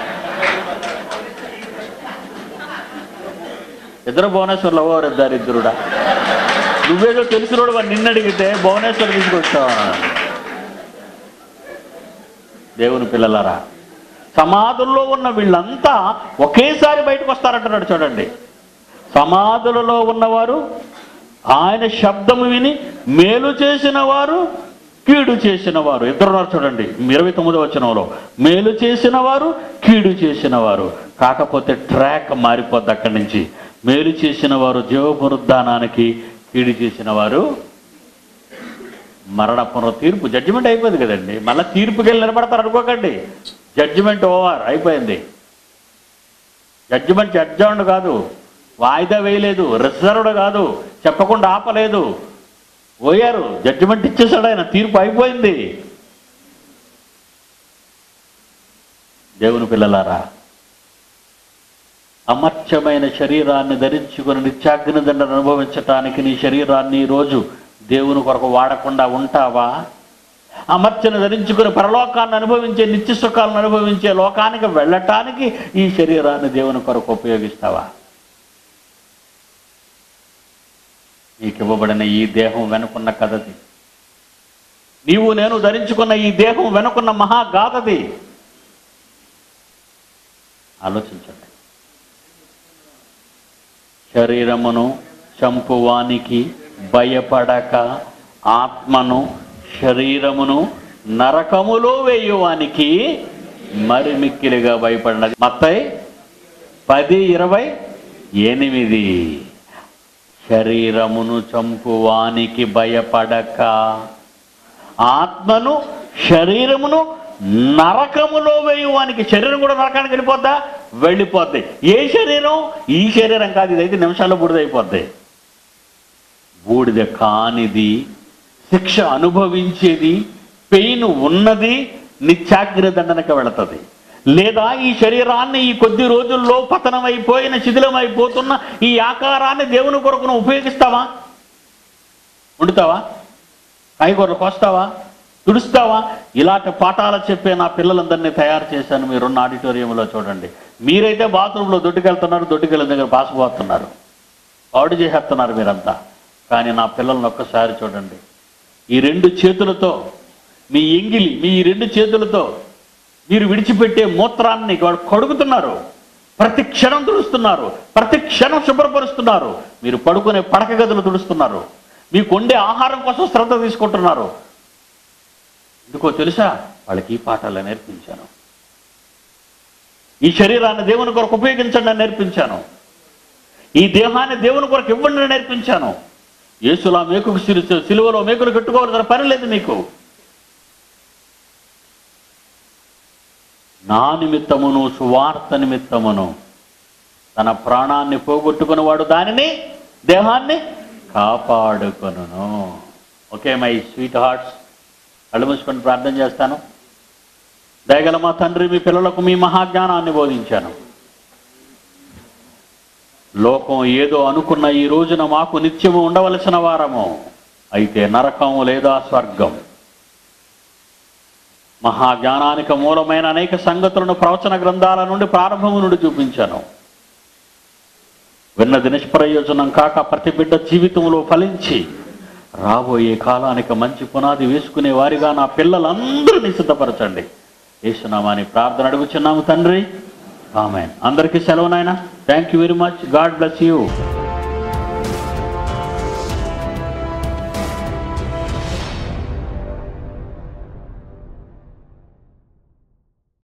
ఇద్దరు భువనేశ్వర్లో ఓవర్ ఇద్దరు ఇద్దరుడా నువ్వేదో తెలిసినోడు వాడు నిన్ను అడిగితే భువనేశ్వర్ తీసుకొచ్చావా దేవుని పిల్లలారా సమాధుల్లో ఉన్న వీళ్ళంతా ఒకేసారి బయటకు వస్తారంటున్నాడు చూడండి సమాధులలో ఉన్నవారు ఆయన శబ్దము విని మేలు చేసిన వారు కీడు చేసిన వారు ఇద్దరున్నారు చూడండి ఇరవై తొమ్మిదో వచనంలో మేలు చేసిన వారు కీడు చేసిన వారు కాకపోతే ట్రాక్ మారిపోద్ది అక్కడి నుంచి మేలు చేసిన వారు జీవ పునరుద్ధానానికి కీడు చేసిన వారు మరణ పునః తీర్పు జడ్జిమెంట్ అయిపోయింది కదండి మళ్ళీ తీర్పుకి వెళ్ళి నిలబడతారు అనుకోకండి జడ్జిమెంట్ ఓవర్ అయిపోయింది జడ్జిమెంట్ జడ్జౌండ్ కాదు వాయిదా వేయలేదు రిజర్వ్డ్ కాదు చెప్పకుండా ఆపలేదు పోయారు జడ్జిమెంట్ ఇచ్చేసాడు ఆయన తీర్పు అయిపోయింది దేవుని పిల్లలారా అమర్చమైన శరీరాన్ని ధరించుకుని నిత్యాగ్ని దండను అనుభవించటానికి నీ శరీరాన్ని ఈ రోజు దేవుని కొరకు వాడకుండా ఉంటావా అమర్చను ధరించుకుని పరలోకాన్ని అనుభవించే నిత్య సుఖాలను అనుభవించే లోకానికి వెళ్ళటానికి ఈ శరీరాన్ని దేవుని కొరకు ఉపయోగిస్తావా నీకు ఇవ్వబడిన ఈ దేహం వెనుకున్న కథది నీవు నేను ధరించుకున్న ఈ దేహం వెనుకున్న మహాగాథది ఆలోచించండి శరీరమును చంపువానికి భయపడక ఆత్మను శరీరమును నరకములో వేయువానికి మరి మిక్కిలిగా భయపడినది మత్తయి పది ఇరవై ఎనిమిది శరీరమును చంపువానికి భయపడక ఆత్మను శరీరమును నరకములో వేయువానికి శరీరం కూడా నరకానికి వెళ్ళిపోద్దా వెళ్ళిపోద్ది ఏ శరీరం ఈ శరీరం కాదు ఇదైతే నిమిషాల్లో బూడిదైపోద్ది బూడిద కానిది శిక్ష అనుభవించేది పెయిన్ ఉన్నది నిత్యాగ్ని దండనకు వెళుతుంది లేదా ఈ శరీరాన్ని ఈ కొద్ది రోజుల్లో పతనమైపోయిన శిథిలమైపోతున్న ఈ ఆకారాన్ని దేవుని కొరకు నువ్వు ఉపయోగిస్తావా వండుతావా కాయగూరలు కోస్తావా తుడుస్తావా ఇలాంటి పాఠాలు చెప్పే నా పిల్లలందరినీ తయారు చేశాను మీరున్న ఆడిటోరియంలో చూడండి మీరైతే బాత్రూంలో దొడ్డుకెళ్తున్నారు దొడ్డుకెళ్ళిన దగ్గర పాసిపోతున్నారు పాడు చేసేస్తున్నారు మీరంతా కానీ నా పిల్లల్ని ఒక్కసారి చూడండి ఈ రెండు చేతులతో మీ ఎంగిలి మీ ఈ రెండు చేతులతో మీరు విడిచిపెట్టే మూత్రాన్ని వాడు కడుగుతున్నారు ప్రతి క్షణం తుడుస్తున్నారు ప్రతి క్షణం శుభ్రపరుస్తున్నారు మీరు పడుకునే పడక గదులు తుడుస్తున్నారు మీకు వండే ఆహారం కోసం శ్రద్ధ తీసుకుంటున్నారు ఎందుకో తెలుసా వాళ్ళకి ఈ పాఠాలు నేర్పించాను ఈ శరీరాన్ని దేవుని కొరకు ఉపయోగించండి అని నేర్పించాను ఈ దేహాన్ని దేవుని కొరకు ఇవ్వండి అని నేర్పించాను యేసులా మేకుకు సిలు సిలువలో మేకులు కట్టుకోవాల్సిన పని లేదు మీకు నా నిమిత్తమును సువార్త నిమిత్తమును తన ప్రాణాన్ని పోగొట్టుకున్నవాడు దానిని దేహాన్ని కాపాడుకొనును ఓకే మై స్వీట్ హార్ట్స్ కళ్ళు మూసుకొని ప్రార్థన చేస్తాను దయగల మా తండ్రి మీ పిల్లలకు మీ మహాజ్ఞానాన్ని బోధించాను లోకం ఏదో అనుకున్న ఈ రోజున మాకు నిత్యము ఉండవలసిన వారము అయితే నరకం లేదా స్వర్గం మహాజ్ఞానానికి మూలమైన అనేక సంగతులను ప్రవచన గ్రంథాల నుండి ప్రారంభము నుండి చూపించాను విన్నది నిష్ప్రయోజనం కాక ప్రతి బిడ్డ జీవితంలో ఫలించి రాబోయే కాలానికి మంచి పునాది వేసుకునే వారిగా నా పిల్లలందరినీ సిద్ధపరచండి ఏసునామాని ప్రార్థన అడుగుచున్నాము తండ్రి ఆమె అందరికీ సెలవు నాయన thank you very much God bless you